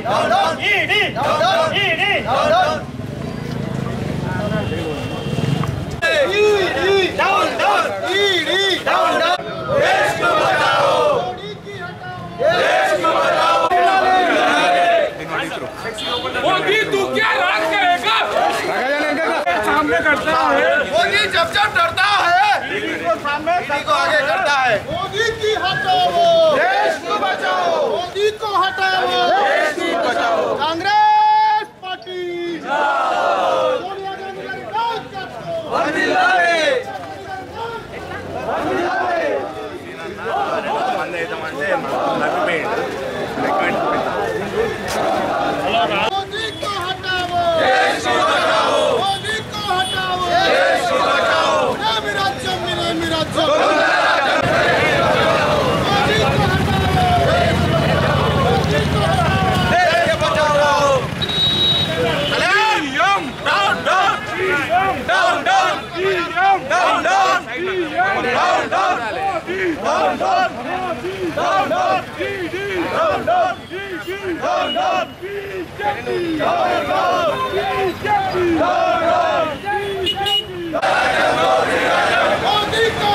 ED ED down down down down Modi तू क्या राज करेगा सामने करता है मोदी जब जब डरता है सामने को आगे करता है मोदी की हटाओ देश को बचाओ मोदी को हटाओ देश को बचाओ कांग्रेस पार्टी सोनिया गांधी गारी नायकत्వం. मोदी को हटाओ देश को बचाओ मोदी को हटाओ देश को बचाओ इनेమి రాజ్యం ఇనేమి రాజ్యం मोदी को हटाओ मोदी को हटाओ देश को बचाओ यम down down down down down down down Modi को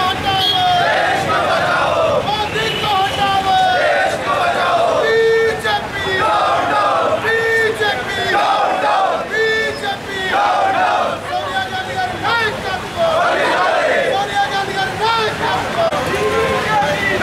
हटाओ मोदी को हटाओ BJP BJP BJP Sonia Gandhi गारी नायकत्వం. सोनिया गांधी गारी नायकत्వం.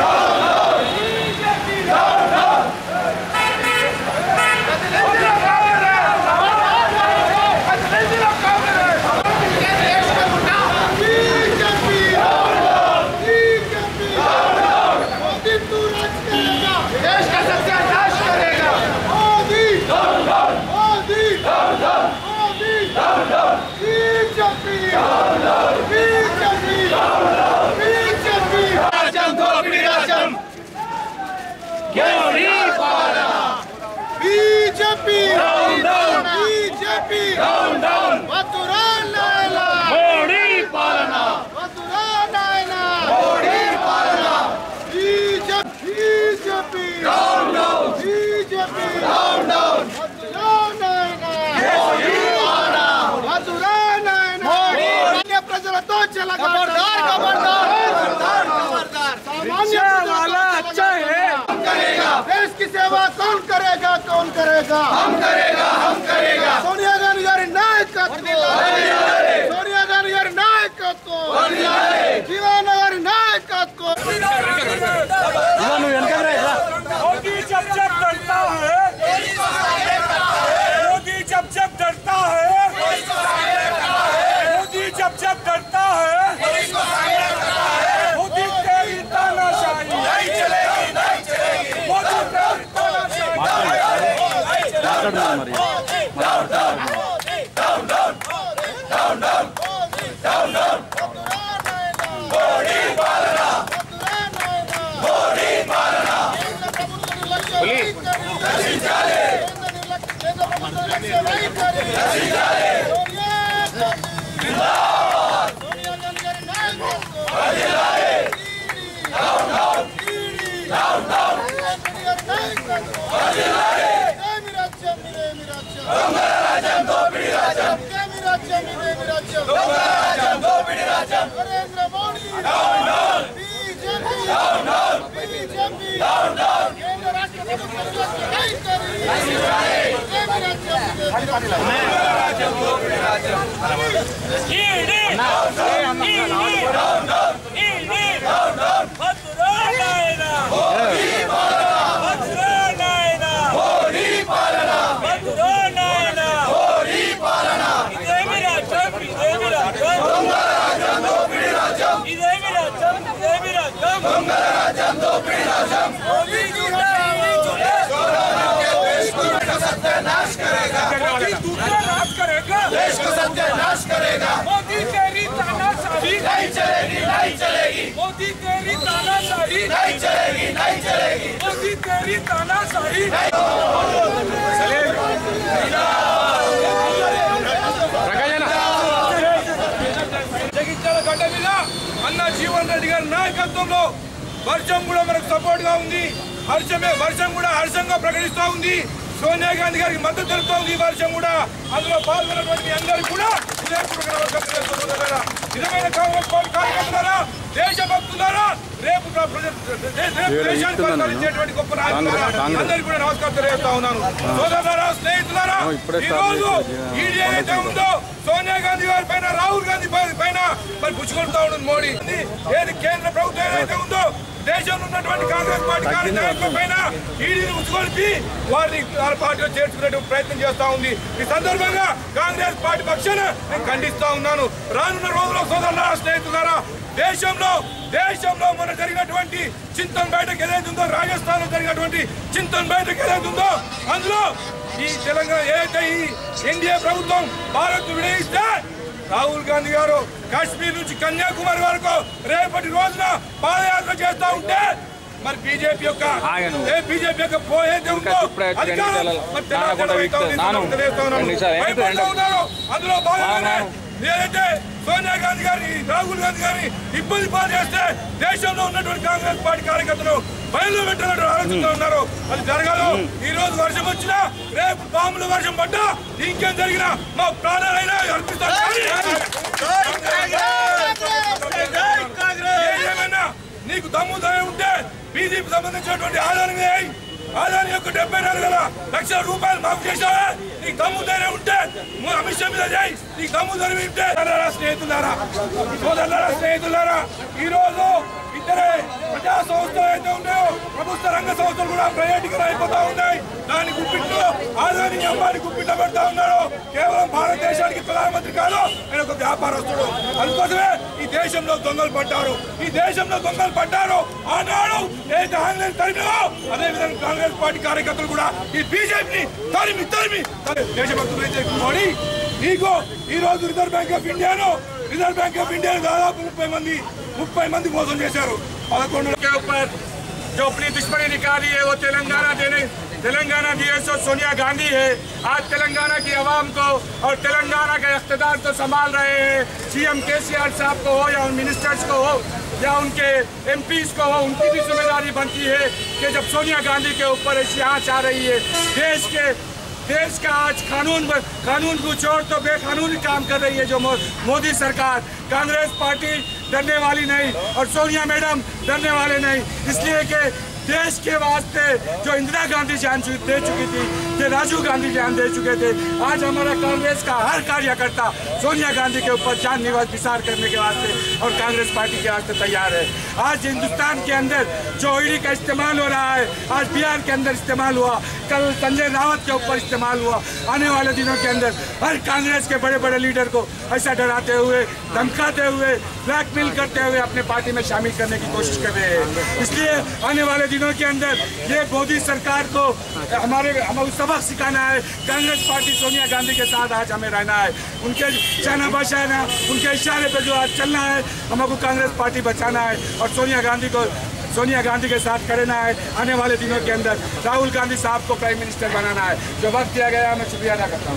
बीजेपी बीजेपी मोदी तू राज करेगा देश का सत्यानाश करेगा Modi Modi Modi BJP BJP BJP రాజ్యం దోపిడీ రాజ్యం BJP Down, down. BJP down down మధురా నాయలా మోడీ పాలన మధురా నాయలా మోడీ పాలన BJP BJP down down BJP down down మధురా నాయలా మోడీ పాలన మధురా నాయనా సామాన్య ప్రజలతో చెలగాటం सामान्य वाला अच्छा है करेगा देश की सेवा कौन करेगा कौन करेगा हम करेगा हम करेगा सोनिया गांधी गारी नायकत्వం సోనియా గాంధీ గారి నాయకత్వం జీవన గారి నాయకత్వం मोदी जब जब डरता है मोदी जब जब डरता है मोदी जब जब डरता है मोदी तेरी तानाशाही नहीं चलेगी नहीं चलेगी मोदी तेरी तानाशाही నరేంద్ర మోడీ బీజేపీ బీజేపీ కేంద్ర రాష్ట్ర ప్రభుత్వం వైఖరి ఏమి రాజ్యం ఈడీ ఈడీ ఈడీ మధురా నాయనా మధురా నాయనా మధురా నాయనా ఇదేమి రాజ్యం ఇదేమి రాజ్యం ఇదేమి రాజ్యం ఇదేమి రాజ్యం మోదీ జూటా सत्यानाश करेगा मोदी दूसरा राज करेगा देश को सत्यानाश करेगा मोदी तेरी तानाशाही नहीं चलेगी नहीं चलेगी मोदी तेरी तानाशाही नहीं चलेगी नहीं चलेगी मोदी तेरी तानाशाही జగిత్యాల గడ్డ మీద అన్న జీవన్ రెడ్డి గారి నాయకత్వంలో వర్షం కూడా మనకు సపోర్ట్ గా ఉంది హర్షమే వర్షం కూడా హర్షంగా ప్రకటిస్తూ ఉంది సోనియా గాంధీ గారికి మద్దతు తెలుపుతోంది ఈ వర్షం కూడా అందులో పాల్గొన్నటువంటి మీ అందరికీ కూడా హృదయపూర్వక నమస్కారం చేస్తున్నారా. నిజమైన కాంగ్రెస్ పార్టీ కార్యకర్తలారా దేశభక్తులారా రేపు ప్ర- ప్రజ- దే- రేపు దేశాన్ని పరిపాలించేటువంటి గొప్ప నాయకులారా అందరికీ కూడా నమస్కారం తెలియజేస్తా ఉన్నాను సోదరులారా స్నేహితులారా ఈ రోజు ఈడీ ఏదైతే ఉందో సోనియా గాంధీ గారి పైన రాహుల్ గాంధీ పై- పైన మరి పుచ్చుకుంటా ఉన్నది మోడీ ఏది కేంద్ర ప్రభుత్వం ఏదైతే ఉందో దేశంలో ఉన్నటువంటి కాంగ్రెస్ పార్టీ కార్యనాయకుల పైన ఈడీని ఉచ్చుకొలిపి వారిని వాళ్ళ పార్టీలో చేర్చుకునే ప్రయత్నం చేస్తా ఉంది ఈ సందర్భంగా కాంగ్రెస్ పార్టీ పక్షాన నేను ఖండిస్తా ఉన్నాను రానున్న రోజుల్లో సోదరులారా స్నేహితులారా దేశంలో దేశంలో మన జరిగినటువంటి చింతన్ బయటకు ఏదైతే ఉందో రాజస్థాన్ లో జరిగినటువంటి చింతన్ బయటకు ఏదైతే ఉందో అందులో ఈ తెలంగాణ ఏదైతే ఈ ఎన్డీఏ ప్రభుత్వం భారత్ విడయిస్తే రాహుల్ గాంధీ గారు కాశ్మీర్ నుంచి కన్యాకుమారి వరకు రేపటి రోజున పాదయాత్ర చేస్తా ఉంటే మరి బీజేపీ యొక్క ఆగను. ఏ బీజేపీ యొక్క పోయేది ఉందో ఇప్పుడే వచ్చి రెండు అధికారం నిమిషాలు మరి నానకుండా తెలంగాణ వీక్తా- వైపు నాను. ఉంది, తెలియజేస్తా ఉన్నాను. రెండు నిమిషాలు, ఏంటి భయపడుతూ రెండు- ఉన్నారు అందులో భాగంగానే నాను. ఏదైతే సోనియా గాంధీ గారిని రాహుల్ గాంధీ గారిని ఇబ్బంది పాలు చేస్తే దేశంలో ఉన్నటువంటి కాంగ్రెస్ పార్టీ కార్యకర్తలు బయలు పెట్టాలని ఆలోచిస్తూ ఉన్నారు అది జరగదు ఈ రోజు వర్షం వచ్చినా రేపు బాంబుల వర్షం పడ్డా ఇంకేం జరిగినా మా ప్రాణాలైనా అర్పిస్తాం ఏమైనా నీకు దమ్ము ధైర్యం ఉంటే బీజేపీ సంబంధించినటువంటి ఆదాయం వేయి ఆదాయం యొక్క డెబ్బై నాలుగు వేల లక్షల రూపాయలు మాఫ్ చేశావే నీకు దమ్ము ధైర్యం ఉంటే ము- అమిత్ షా మీద చేయి నీకు దమ్ము ధైర్యం ఉంటే సోదరులారా, స్నేహితులారా సోదరులారా స్నేహితులారా ఈ రోజు ఇద్దరే ప్రజా సంస్థలు అయితే ఉన్నాయో ప్రభుత్వ రంగ సంస్థలు కూడా ప్రైవేటీకరణ అయిపోతా ఉన్నాయి దాని గుప్పిట్లో ఆదాని అమ్మాని గుప్పిట్లో పెడతా ఉన్నారు కేవలం భారతదేశానికి ప్రధానమంత్రి కాదు ఆయన ఒక వ్యాపారస్తుడు అందుకోసమే ఈ దేశంలో దొంగలు పడ్డారు ఈ దేశంలో దొంగలు పడ్డారు ఆనాడు ఏదైతే ఆంగ్లేయులు తరిమినో అదే విధంగా కాంగ్రెస్ పార్టీ కార్యకర్తలు కూడా ఈ బీజేపీని తరిమి తరిమి తరిమి దేశభక్తులు అయితే మోడీ నీకు ఈ రోజు రిజర్వ్ బ్యాంక్ ఆఫ్ ఇండియాను రిజర్వ్ బ్యాంక్ ఆఫ్ ఇండియా దాదాపు ముప్పై మంది ముప్పై మంది మోసం చేశారు పదకొండు के ऊपर जो अपनी दुश्मनी निकाली है वो तेलंगाना देने तेलंगाना दिए सो सोनिया गांधी है आज तेलंगाना की आवाम को और तेलंगाना के इकतदार को संभाल रहे हैं सीएम के साहब को हो या उन मिनिस्टर्स को हो या उनके एम को हो उनकी भी जिम्मेदारी बनती है कि जब सोनिया गांधी के ऊपर ऐसी आँच आ रही है देश के देश का आज कानून कानून को छोड़ तो बेकानूनी काम कर रही है जो मो- मोदी सरकार कांग्रेस पार्टी डरने वाली नहीं और सोनिया मैडम डरने वाले नहीं इसलिए कि देश के वास्ते जो इंदिरा गांधी जान चु- दे चुकी थी कि राजीव गांधी जान दे चुके थे आज हमारा कांग्रेस का हर कार्यकर्ता सोनिया गांधी के ऊपर जान निवास विसार करने के वास्ते और कांग्रेस पार्टी के वास्ते तैयार है आज हिंदुस्तान के अंदर जो ईडी का इस्तेमाल हो रहा है आज बिहार के अंदर इस्तेमाल हुआ कल संजय रावत के ऊपर इस्तेमाल हुआ आने वाले दिनों के अंदर हर कांग्रेस के बड़े बड़े लीडर को ऐसा डराते हुए धमकाते हुए ब्लैकमेल करते हुए अपने पार्टी में शामिल करने की कोशिश कर रहे हैं इसलिए आने वाले दिनों के अंदर ये मोदी सरकार को हमारे हमें सबक सिखाना है कांग्रेस पार्टी सोनिया गांधी के साथ आज हमें रहना है उनके चाना बचाना उनके इशारे पर जो आज चलना है हमको कांग्रेस पार्टी बचाना है और सोनिया गांधी को सोनिया गांधी के साथ करना है आने वाले दिनों के अंदर राहुल गांधी साहब को प्राइम मिनिस्टर बनाना है जो वक्त दिया गया है मैं शुक्रिया अदा करता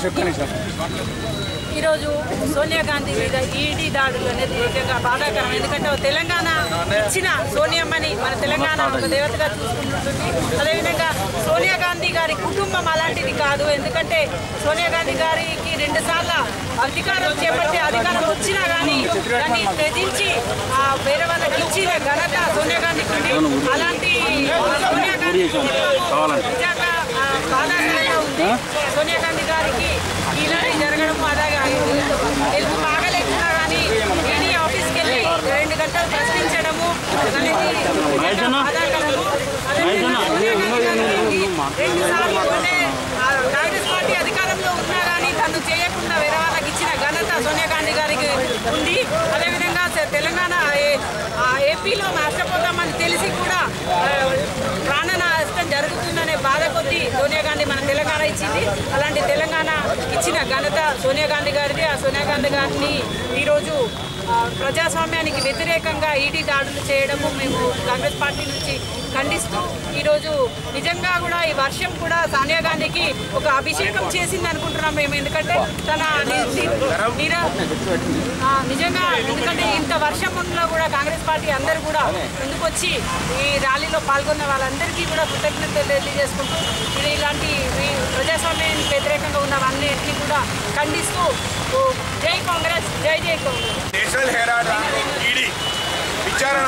हूँ ఈరోజు సోనియా గాంధీ మీద ఈడీ దాడులు అనేది నిజంగా బాధాకరం ఎందుకంటే తెలంగాణ ఇచ్చిన సోనియమ్మని మన తెలంగాణ ఒక దేవతగా చూసుకుంటుంది అదేవిధంగా సోనియా గాంధీ గారి కుటుంబం అలాంటిది కాదు ఎందుకంటే సోనియా గాంధీ గారికి రెండు సార్లు అధికారం చేపట్టి అధికారం వచ్చినా కానీ దాన్ని త్యజించి ఆ వేరే వాళ్ళకి ఇచ్చిన ఘనత సోనియా గాంధీకి ఉంది అలాంటి సోనియా గాంధీ నిజంగా ఆ, బాధాకరంగా ఉంది సోనియా గాంధీ గారికి ఇలాంటి జరగడం అలాగే తెలుగు బాగలేకున్నా కానీ ఈడీ ఆఫీస్కి వెళ్ళి రెండు గంటలు ప్రశ్నించడము అనేది నిజంగా బాధాకరము అదేవిధంగా సోనియా గాంధీ గారికి రెండు సార్లు అంటే ఆ కాంగ్రెస్ పార్టీ అధికారంలో ఉన్నా కానీ తను చేయకుండా వేరే వాళ్ళకి ఇచ్చిన ఘనత సోనియా గాంధీ గారికి ఉంది అదేవిధంగా తె- తెలంగాణ ఏ- ఆ ఏపీలో నష్టపోతామని తెలిసి కూడా ఆ, ప్రాణ నష్టం జరుగుతుందనే బాధ కొద్దీ సోనియా గాంధీ మన తెలంగాణ ఇచ్చింది అలాంటి తెలంగాణ ఇచ్చిన ఘనత సోనియా గాంధీ గారిది ఆ సోనియా గాంధీ గారిని ఈరోజు ఆ, ప్రజాస్వామ్యానికి వ్యతిరేకంగా ఈడీ దాడులు చేయడము మేము కాంగ్రెస్ పార్టీ నుంచి ఖండిస్తూ ఈరోజు నిజంగా కూడా ఈ వర్షం కూడా సోనియా గాంధీకి ఒక అభిషేకం చేసింది అనుకుంటున్నాం మేము ఎందుకంటే తన ని- ని- నిర- ఆ, నిజంగా ఎందుకంటే ఇంత వర్షం ఉన్న కూడా కాంగ్రెస్ పార్టీ అందరూ కూడా ముందుకొచ్చి ఈ ర్యాలీలో పాల్గొన్న వాళ్ళందరికీ కూడా కృతజ్ఞతలు తెలియజేసుకుంటూ ఇది ఇలాంటి ఈ ప్రజాస్వామ్యానికి వ్యతిరేకంగా ఉన్నవన్నిటినీ కూడా ఖండిస్తూ ఓ, జై కాంగ్రెస్ జై జై కాంగ్రెస్ నేషనల్ హెరాల్డ్ ఈడీ విచారణ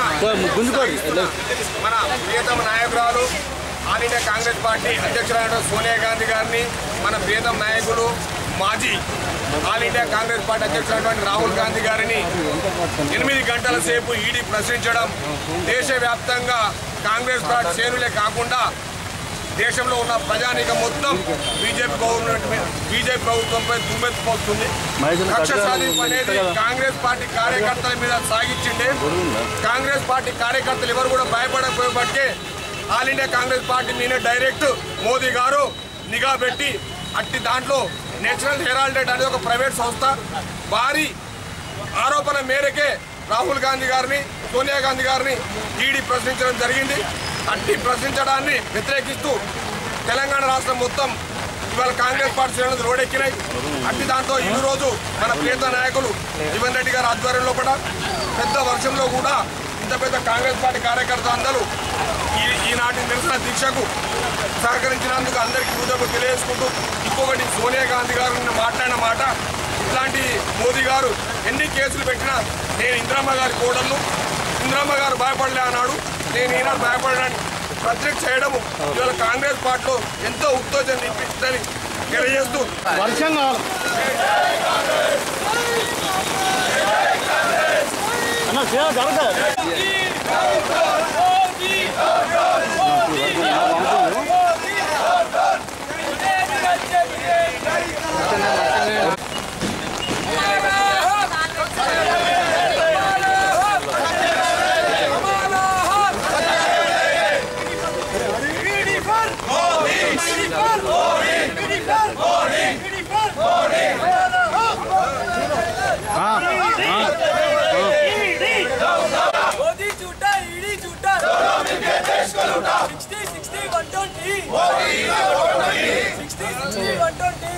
మన ప్రియతమ నాయకురాలు ఆల్ ఇండియా కాంగ్రెస్ పార్టీ అధ్యక్షురాలు సోనియా గాంధీ గారిని మన ప్రియతమ నాయకులు మాజీ ఆల్ ఇండియా కాంగ్రెస్ పార్టీ అధ్యక్షుడైనటువంటి రాహుల్ గాంధీ గారిని ఎనిమిది గంటల సేపు ఈడీ ప్రశ్నించడం దేశవ్యాప్తంగా కాంగ్రెస్ పార్టీ శ్రేణులే కాకుండా దేశంలో ఉన్న ప్రజానీకం మొత్తం బీజేపీ గవర్నమెంట్ మీద బీజేపీ ప్రభుత్వంపై దుమ్మెత్తిపోతుంది కక్ష సాధింపు అనేది కాంగ్రెస్ పార్టీ కార్యకర్తల మీద సాగించిండే కాంగ్రెస్ పార్టీ కార్యకర్తలు ఎవరు కూడా భయపడకపోయేపటికే ఆల్ ఇండియా కాంగ్రెస్ పార్టీ మీద డైరెక్ట్ మోదీ గారు నిఘా పెట్టి అట్టి దాంట్లో నేషనల్ హెరాల్డ్ అనేది ఒక ప్రైవేట్ సంస్థ భారీ ఆరోపణ మేరకే రాహుల్ గాంధీ గారిని సోనియా గాంధీ గారిని ఈడీ ప్రశ్నించడం జరిగింది అట్టి ప్రశ్నించడాన్ని వ్యతిరేకిస్తూ తెలంగాణ రాష్ట్రం మొత్తం ఇవాళ కాంగ్రెస్ పార్టీ శ్రేణులు రోడెక్కినాయి అట్టి దాంతో ఈ రోజు మన ప్రియత నాయకులు జీవన్ రెడ్డి గారి ఆధ్వర్యంలో కూడా పెద్ద వర్షంలో కూడా ఇంత పెద్ద కాంగ్రెస్ పార్టీ కార్యకర్తలు అందరూ ఈ ఈనాటి నిరసన దీక్షకు సహకరించినందుకు అందరికీ కృతజ్ఞతలు తెలియజేసుకుంటూ ఇంకొకటి సోనియా గాంధీ గారు నిన్న మాట్లాడిన మాట ఇట్లాంటి మోదీ గారు ఎన్ని కేసులు పెట్టినా నేను ఇందిరమ్మ గారి కోడళ్ళు ఇందిరమ్మ గారు భయపడలే అన్నాడు నేను ఈనాడు భయపడడానికి ప్రత్యేక చేయడము ఇవాళ కాంగ్రెస్ పార్టీలో ఎంతో ఉత్తేజం నింపిందని తెలియజేస్తూ వర్షం కావాలి అన్న సేవ జరగదు మోదీ झूठा ईडी झूठा sixty sixty one twenty sixty sixty one twenty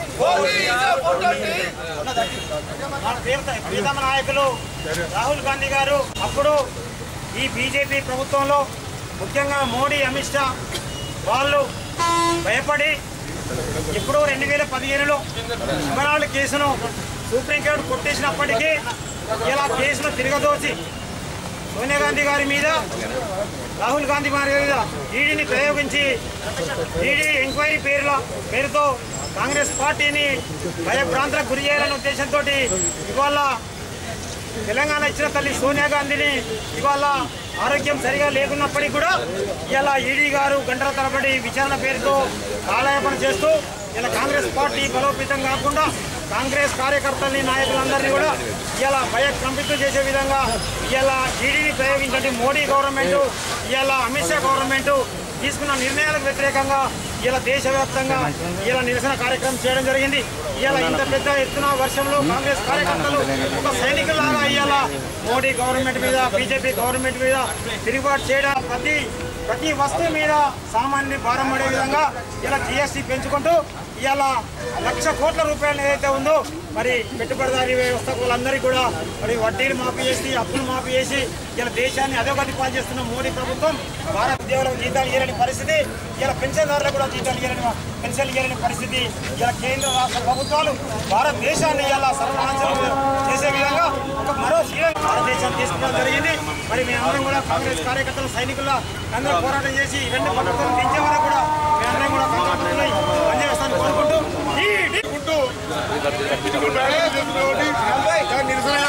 మన ప్రియత- ప్రియతమ నాయకులు రాహుల్ గాంధీ గారు అప్పుడు ఈ బీజేపీ ప్రభుత్వంలో ముఖ్యంగా మోడీ అమిత్ షా వాళ్ళు భయపడి ఇప్పుడు రెండు వేల పదిహేనులో అమరావతి కేసును సుప్రీంకోర్టు కొట్టేసినప్పటికీ ఇలా కేసును తిరగదోచి సోనియా గాంధీ గారి మీద రాహుల్ గాంధీ గారి మీద ఈడీని ప్రయోగించి ఈడీ ఎంక్వైరీ పేరులో పేరుతో కాంగ్రెస్ పార్టీని భయభ్రాంతులకు గురి చేయాలనే ఉద్దేశంతో ఇవాళ తెలంగాణ ఇచ్చిన తల్లి సోనియా గాంధీని ఇవాళ ఆరోగ్యం సరిగా లేకున్నప్పటికీ కూడా ఇలా ఈడీ గారు గంటల తరబడి విచారణ పేరుతో కాలయాపన చేస్తూ ఇలా కాంగ్రెస్ పార్టీ బలోపేతం కాకుండా కాంగ్రెస్ కార్యకర్తల్ని నాయకులందరినీ కూడా ఇలా భయకంపితం చేసే విధంగా ఇలా ఈడీని ప్రయోగించండి మోడీ గవర్నమెంట్ ఇలా అమిత్ షా గవర్నమెంట్ తీసుకున్న నిర్ణయాలకు వ్యతిరేకంగా ఇలా దేశవ్యాప్తంగా ఇలా నిరసన కార్యక్రమం చేయడం జరిగింది ఇలా ఇంత పెద్ద ఎత్తున వర్షంలో కాంగ్రెస్ కార్యకర్తలు ఒక సైనికులాగా ఇవాళ మోడీ గవర్నమెంట్ మీద బీజేపీ గవర్నమెంట్ మీద తిరుగుబాటు చేయడం ప్రతి ప్రతి వస్తువు మీద సామాన్య భారం పడే విధంగా ఇలా జిఎస్టీ పెంచుకుంటూ ఇవాళ లక్ష కోట్ల రూపాయలు ఏదైతే ఉందో మరి పెట్టుబడిదారీ వ్యవస్థకులందరికీ కూడా మరి వడ్డీలు మాఫీ చేసి అప్పులు మాఫీ చేసి ఇలా దేశాన్ని అధోగతి పాలు చేస్తున్న మోడీ ప్రభుత్వం భారత ఉద్యోగులకు జీతాలు ఇవ్వలేని పరిస్థితి ఇలా పెన్షన్దారులకు కూడా జీతాలు ఇవ్వలేని పెన్షన్లు ఇవ్వలేని పరిస్థితి ఇలా కేంద్ర రాష్ట్ర ప్రభుత్వాలు భారతదేశాన్ని ఇలా సర్వనాశనం చేసే విధంగా ఒక మరో శ్రీలంక భారతదేశాన్ని తీసుకోవడం జరిగింది మరి మేమందరం కూడా కాంగ్రెస్ కార్యకర్తలు సైనికుల అందరూ పోరాటం చేసి ఈ రెండు ప్రభుత్వం దించే వరకు కూడా మేమందరం కూడా కంకణబద్ధులై పనిచేస్తామని కోరుకుంటూ ఈ డి- ఉంటూ ఇప్పుడు ప్రయాణం చేస్తున్నటువంటి దాని నిరసన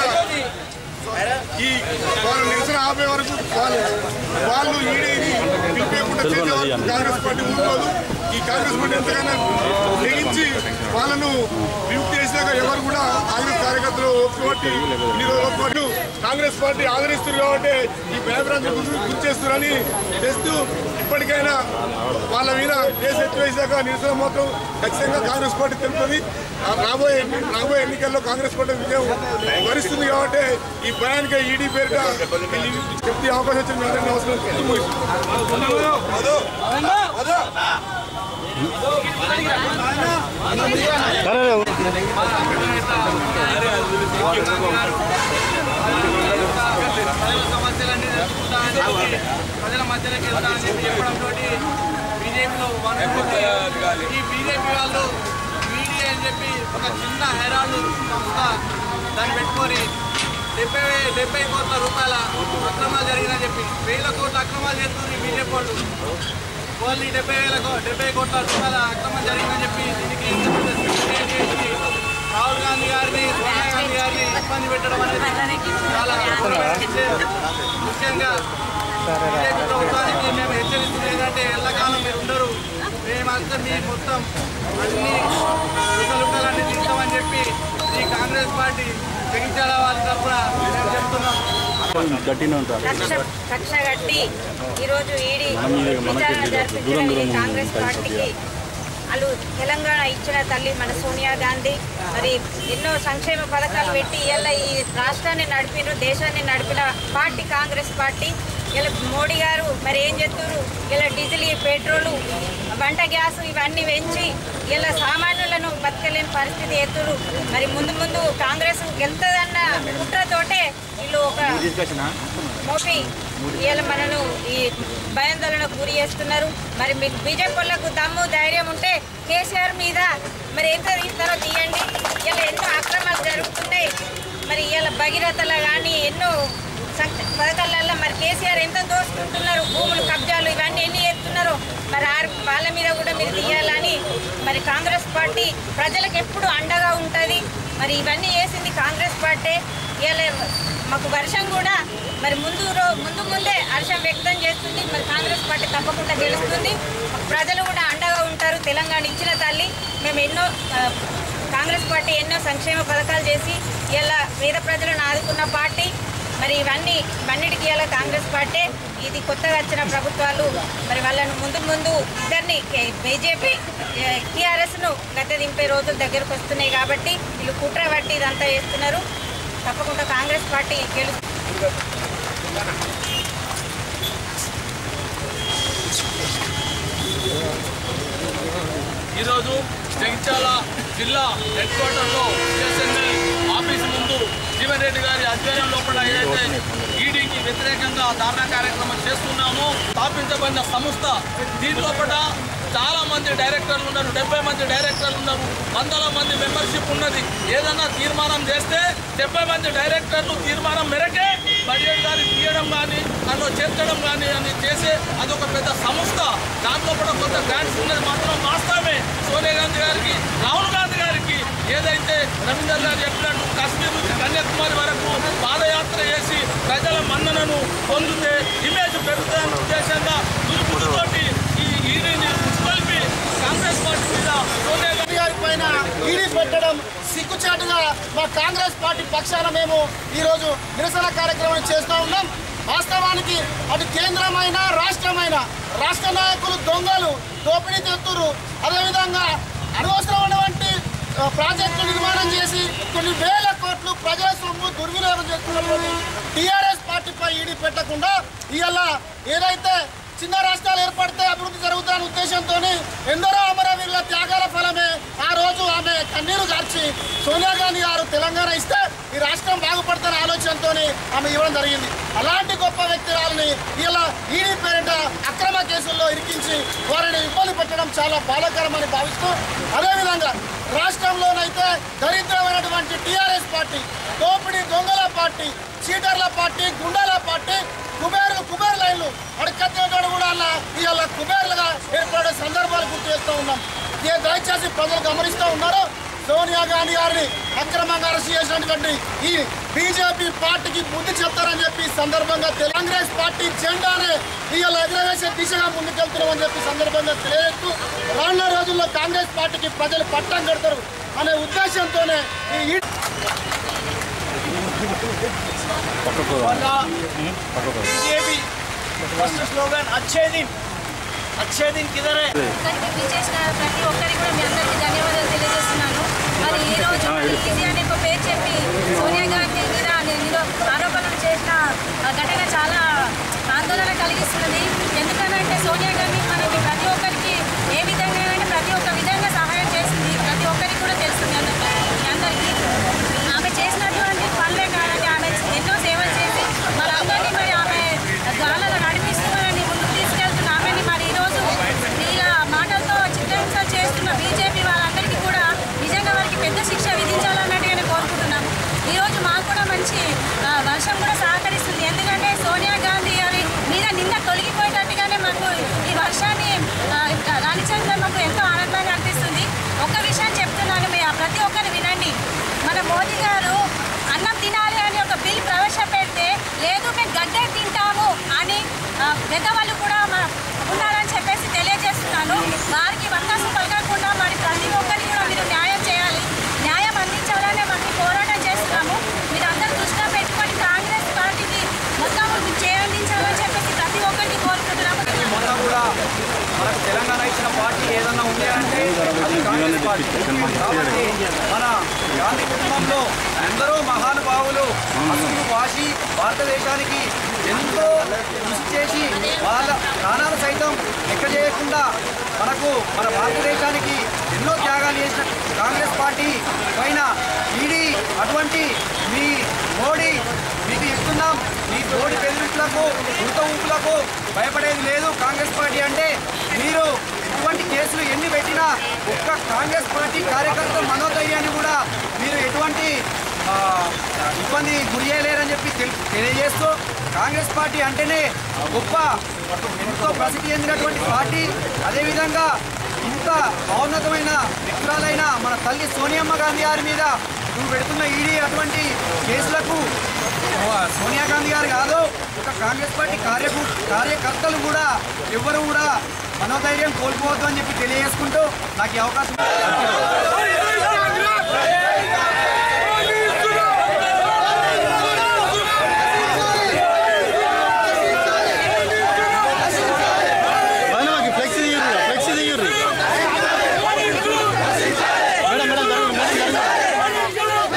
ఈ వాళ్ళు నిరసన ఆపే వరకు వాళ్ళు వాళ్ళు ఈడేది పిలిపేయకుండా చేసే వరకు కాంగ్రెస్ పార్టీ ఉంటున్నారు ఈ కాంగ్రెస్ పార్టీ ఎంతగానో తెగించి వాళ్ళను విముక్తి చేసిన దాకా ఎవరు కూడా కాంగ్రెస్ కార్యకర్తలు ఒప్పుకోబట్టి ఇన్ని రోజులు ఒప్పుకోట్టు కాంగ్రెస్ పార్టీ ఆదరిస్తుంది కాబట్టి ఈ భయభ్రాంతి గురి చేస్తున్నారని తెస్తూ ఇప్పటికైనా వాళ్ళ మీద కేసు ఎత్తివేసాక నిరసన మొత్తం ఖచ్చితంగా కాంగ్రెస్ పార్టీ తెలుపుతుంది ఆ రాబోయే ఎన్ని- రాబోయే ఎన్నికల్లో కాంగ్రెస్ పార్టీ విజయం వరిస్తుంది కాబట్టి ఈ భయానికి ఈడీ పేరిట వీళ్ళు చెప్తే అవకాశం వచ్చింది మీ అందరికీ నమస్కారం ముగిస్తున్నాను. సరే సమస్యలన్నీ తెలుసుకుంటామని ప్రజల మధ్యలోకి వెళ్తామని చెప్పి చెప్పడంతో బీజేపీలో ఈ బీజేపీ వాళ్ళు మీడియా అని చెప్పి ఒక చిన్న హైరాళ్ళు సంస్థ దాన్ని పెట్టుకొని డెబ్బై డెబ్బై కోట్ల రూపాయల అక్రమాలు జరిగినని చెప్పి వేల కోట్ల అక్రమాలు చేస్తుంది బీజేపీ వాళ్ళు వాళ్ళు ఈ డెబ్బై వేల కో- డెబ్బై కోట్ల రూపాయల అక్రమం జరిగిందని చెప్పి దీనికి ఇంత పెద్ద సిగ్గుచేటు చేసి రాహుల్ గాంధీ గారిని సోనియా గాంధీ గారిని ఇబ్బంది పెట్టడం అనేది చాలా విషయం. ముఖ్యంగా బీజేపీ ప్రభుత్వానికి మేము హెచ్చరిస్తుంది ఏంటంటే ఎల్లకాలం మీరు ఉండరు మేమంతా మీ మొత్తం అన్ని లుకలుకలన్నీ తీస్తామని చెప్పి ఈ కాంగ్రెస్ పార్టీ జగించాల వాళ్ళ తరఫున మేము చెప్తున్నాం గట్టినే ఉంటారు కక్ష కక్ష కట్టి ఈరోజు ఈడీ మనం ఇది మనకి విచారణ తెలియదు. దూరం జరిపించిన దూరం ఈ కాంగ్రెస్ ఉంటుంది పార్టీకి వాళ్ళు తెలంగాణ ఇచ్చిన తల్లి మన సోనియా గాంధీ మరి ఎన్నో సంక్షేమ పథకాలు పెట్టి ఇలా ఈ రాష్ట్రాన్ని నడిపిన దేశాన్ని నడిపిన పార్టీ కాంగ్రెస్ పార్టీ ఇలా మోడీ గారు మరి ఏం చెప్తారు ఇలా డీజిల్ పెట్రోలు వంట గ్యాస్ ఇవన్నీ పెంచి ఇలా సామాన్యులను బతకలేని పరిస్థితి ఎత్తురు మరి ముందు ముందు కాంగ్రెస్ గెలుతుందన్న కుట్రతోటే వీళ్ళు ఒక మోపి ఇవాళ మనను ఈ భయాందోళనకు గురి చేస్తున్నారు మరి మీకు బీజేపీ వాళ్ళకు దమ్ము ధైర్యం ఉంటే కేసీఆర్ మీద మరి ఎంత తీస్తారో తీయండి ఇలా ఎన్నో అక్రమాలు జరుగుతున్నాయి మరి ఇవాళ భగీరథలో కానీ ఎన్నో సంక్ష- పథకాలలో మరి కేసీఆర్ ఎంత దోచుకుంటున్నారు భూములు కబ్జాలు ఇవన్నీ ఎన్ని చేస్తున్నారో మరి ఆ వాళ్ళ మీద కూడా మీరు తీయాలని మరి కాంగ్రెస్ పార్టీ ప్రజలకు ఎప్పుడు అండగా ఉంటుంది మరి ఇవన్నీ చేసింది కాంగ్రెస్ పార్టీ ఇవాళ మాకు వర్షం కూడా మరి ముందు రో- ముందు ముందే హర్షం వ్యక్తం చేస్తుంది మరి కాంగ్రెస్ పార్టీ తప్పకుండా గెలుస్తుంది ప్రజలు కూడా అండగా ఉంటారు తెలంగాణ ఇచ్చిన తల్లి మేము ఎన్నో ఆ, కాంగ్రెస్ పార్టీ ఎన్నో సంక్షేమ పథకాలు చేసి ఇలా పేద ప్రజలను ఆదుకున్న పార్టీ మరి ఇవన్నీ ఇవన్నిటికీ ఇలా కాంగ్రెస్ పార్టీ ఇది కొత్తగా వచ్చిన ప్రభుత్వాలు మరి వాళ్ళను ముందు ముందు ఇద్దరిని బీజేపీ టీఆర్ఎస్ను గత దింపే రోజులు దగ్గరకు వస్తున్నాయి కాబట్టి వీళ్ళు కుట్ర పట్టి ఇదంతా చేస్తున్నారు తప్పకుండా కాంగ్రెస్ పార్టీ గెలు ఈరోజు జగిత్యాల జిల్లా హెడ్ క్వార్టర్లో బిఎస్ఎన్ఎల్ ఆఫీస్ ముందు జీవన్ రెడ్డి గారి ఆధ్వర్యం లోపల ఏదైతే ఈడీకి వ్యతిరేకంగా ధారణ కార్యక్రమం చేస్తున్నామో స్థాపించబడిన సంస్థ దీని లోపల చాలా మంది డైరెక్టర్లు ఉన్నారు డెబ్బై మంది డైరెక్టర్లు ఉన్నారు వందల మంది మెంబర్షిప్ ఉన్నది ఏదన్నా తీర్మానం చేస్తే డెబ్బై మంది డైరెక్టర్లు తీర్మానం మేరకే బడ్జెట్ గారి తీయడం కానీ దాంట్లో చేర్చడం కానీ అని చేసే అదొక పెద్ద సంస్థ దాంట్లో కూడా కొంత గ్రాంట్స్ ఉన్నది మాత్రం వాస్తవమే సోనియా గాంధీ గారికి రాహుల్ గాంధీ గారికి ఏదైతే రవీందర్ గారు చెప్పినట్టు కాశ్మీర్ నుంచి కన్యాకుమారి వరకు పాదయాత్ర చేసి ప్రజల మన్ననను పొందితే ఇమేజ్ పెరుగుతుందన్న ఉద్దేశంగా దురుపుతోటి ఈ ఈడీని ఉష్కొల్పి కాంగ్రెస్ పార్టీ మీద సోనియా గాంధీ గారి పైన ఈడీ పెట్టడం సిగ్గుచాటుగా మా కాంగ్రెస్ పార్టీ పక్షాన మేము ఈరోజు నిరసన కార్యక్రమం చేస్తూ ఉన్నాం వాస్తవానికి అటు కేంద్రమైన రాష్ట్రమైన రాష్ట్ర నాయకులు దొంగలు దోపిడీ తెత్తురు అదేవిధంగా అనవసరమైనటువంటి ఆ, ప్రాజెక్టులు నిర్మాణం చేసి కొన్ని వేల కోట్లు ప్రజల సొమ్ము దుర్వినియోగం చేస్తున్నటువంటి టీఆర్ఎస్ పార్టీపై ఈడీ పెట్టకుండా ఇవాళ ఏదైతే చిన్న రాష్ట్రాలు ఏర్పడితే అభివృద్ధి జరుగుతున్న ఉద్దేశంతో ఎందరో అమరవీరుల త్యాగాల ఫలమే ఆ రోజు ఆమె కన్నీరు గార్చి సోనియా గాంధీ గారు తెలంగాణ ఇస్తే ఈ రాష్ట్రం బాగుపడుతున్న ఆలోచనతో ఆమె ఇవ్వడం జరిగింది అలాంటి గొప్ప వ్యక్తురాలని ఇలా ఈడీ పేరిట అక్రమ కేసుల్లో ఇరికించి వారిని ఇబ్బంది పెట్టడం చాలా బాధాకరమని భావిస్తూ అదేవిధంగా రాష్ట్రంలోనైతే దరిద్రమైనటువంటి టీఆర్ఎస్ పార్టీ దోపిడీ దొంగల పార్టీ చీటర్ల పార్టీ గుండాల పార్టీ కుబేర్లు కుబేర్ లైన్లు అడకత్తేటోడు కూడా అలా ఇవాళ కుబేర్లుగా ఏర్పడే సందర్భాలు గుర్తు చేస్తూ ఉన్నాం ఏ దయచేసి ప్రజలు గమనిస్తూ ఉన్నారు సోనియా గాంధీ గారిని అక్రమంగా అరెస్ట్ చేసినటువంటి ఈ బీజేపీ పార్టీకి బుద్ధి చెప్తారని చెప్పి ఈ సందర్భంగా తెలు- కాంగ్రెస్ పార్టీ జెండానే ఇవాళ ఎగరవేసే దిశగా ముందుకెళ్తున్నామని చెప్పి సందర్భంగా తెలియజేస్తూ రానున్న రోజుల్లో కాంగ్రెస్ పార్టీకి ప్రజలు పట్టం కడతారు అనే ఉద్దేశంతోనే ఈ ఈ- बीजेपी फर्स्ट स्लोगन अच्छे दिन अच्छे दिन किधर है ఇక్కడికి విచ్చేసిన ప్రతి ఒక్కరికి కూడా మీ అందరికీ ధన్యవాదాలు తెలియజేస్తున్నాను మరి ఈ రోజు ఈజీ అనే ఒక పేరు చెప్పి సోనియా గాంధీ మీద నిరో- ఆరోపణలు చేసిన ఆ ఘటన చాలా ఆందోళన కలిగిస్తున్నది ఎందుకనంటే సోనియా గాంధీ మనకి ప్రతి ఒక్కరికి ఏ విధంగా అంటే ప్రతి ఒక్క విధంగా సహాయం చేసింది ప్రతి ఒక్కరికి కూడా తెలుస్తుంది అందరికీ మీ అందరికీ ఆమె చేసినటువంటి పనులే కాదండి ఆమె ఎన్నో సేవలు చేసి మనందరినీ మరి ఆమె గాలలో నడిపిస్తూ మనల్ని ముందుకు తీసుకెళ్తున్న ఆమెని మరి ఈరోజు ఇలా మాటలతో చిత్రహింసలు చేస్తున్న బీజేపీ వాళ్ళందరికీ కూడా నిజంగా వారికి పెద్ద శిక్ష విధించాలన్నట్టుగానే కోరుకుంటున్నాము ఈరోజు మాకు కూడా మంచి ఆ, వర్షం కూడా సహకరిస్తుంది ఎందుకంటే సోనియా గాంధీ గారి మీద నిన్న తొలగిపోయేటట్టుగానే మాకు ఈ వర్షాన్ని ఆ, రాణించడం మాకు ఎంతో ఆనందంగా అనిపిస్తుంది ఒక్క విషయం చెప్తున్నాను మీ ప్రతి ఒక్కరు వినండి మన మోదీ గారు అన్నం తినాలి అని ఒక బిల్ ప్రవేశపెడితే లేదు మేము గడ్డే తింటాము అని ఆ, పెద్దవాళ్ళు కూడా మన ఉన్నారని చెప్పేసి తెలియజేస్తున్నాను వారికి వత్తాసు పలకకుండా మరి ప్రతి ఒక్కరికి కూడా మీరు న్యాయం చేయాలి న్యాయం అందించాలనే మనకి పోరాటం చేస్తున్నాము మీరు అందరూ దృష్టిలో పెట్టుకొని కాంగ్రెస్ పార్టీకి మొత్తం చేయందించాలని చెప్పేసి ప్రతి ఒక్కరికి కోరుకుంటున్నాము మొన్న కూడా మనకు తెలంగాణ ఇచ్చిన పార్టీ ఏదన్నా ఉంది అంటే అది కాంగ్రెస్ పార్టీ కాబట్టి మన గాంధీ కుటుంబంలో ఎందరో మహానుభావులు అసలు వాసి భారతదేశానికి ఎంతో కృషి చేసి వాళ్ళ ప్రాణాలు సైతం లెక్క చేయకుండా మనకు మన భారతదేశానికి ఎన్నో త్యాగాలు చేసిన కాంగ్రెస్ పార్టీ పైన ఈడీ అటువంటి మీ మోడీ మీకు ఇస్తున్నాం మీ తోడి బెదిరింపులకు ఉడత ఊపులకు భయపడేది లేదు కాంగ్రెస్ పార్టీ అంటే మీరు ఇటువంటి కేసులు ఎన్ని పెట్టినా ఒక్క కాంగ్రెస్ పార్టీ కార్యకర్తల మనోధైర్యాన్ని కూడా మీరు ఎటువంటి ఆ, ఇబ్బంది గురి చేయలేరని చెప్పి తెలి- తెలియజేస్తూ కాంగ్రెస్ పార్టీ అంటేనే గొప్ప ఎంతో ప్రసిద్ధి చెందినటువంటి పార్టీ అదేవిధంగా ఇంత మౌన్నతమైన వ్యక్తురాలైన మన తల్లి సోనియమ్మ గాంధీ గారి మీద నువ్వు పెడుతున్న ఈడీ అటువంటి కేసులకు సోనియా గాంధీ గారు కాదు ఒక కాంగ్రెస్ పార్టీ కార్యకు కార్యకర్తలు కూడా ఎవ్వరు కూడా మనోధైర్యం కోల్పోవద్దు అని చెప్పి తెలియజేసుకుంటూ నాకు ఈ అవకాశం ఫ్లెక్సీ దిగుర్రి ఫ్లెక్సీ దిగుర్రి మేడం మేడం జరగండి మేడం జరగండి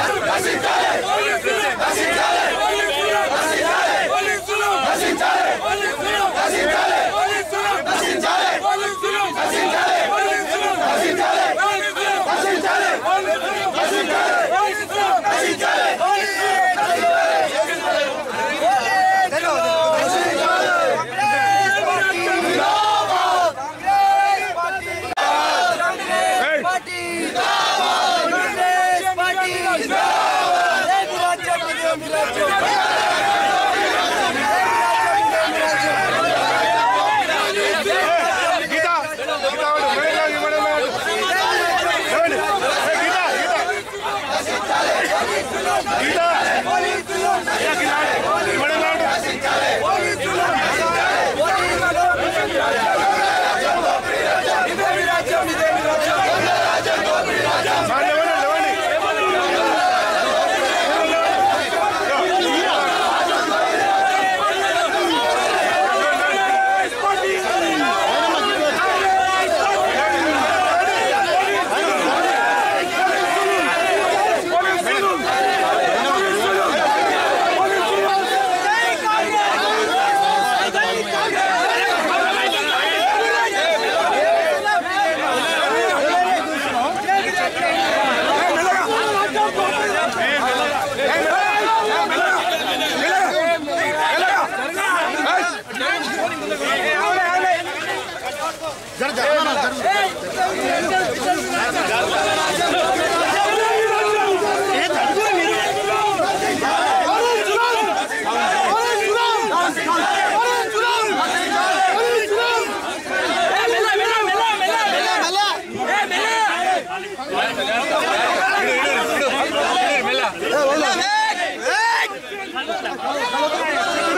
మెల్ల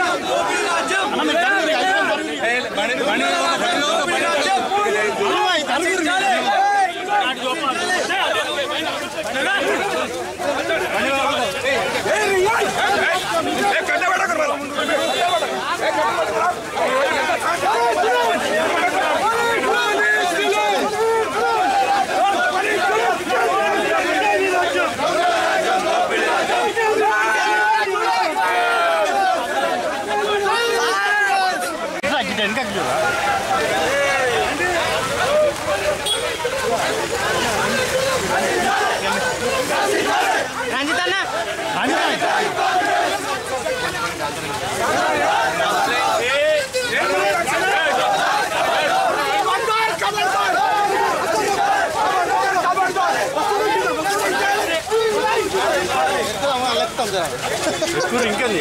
ఇంకేంది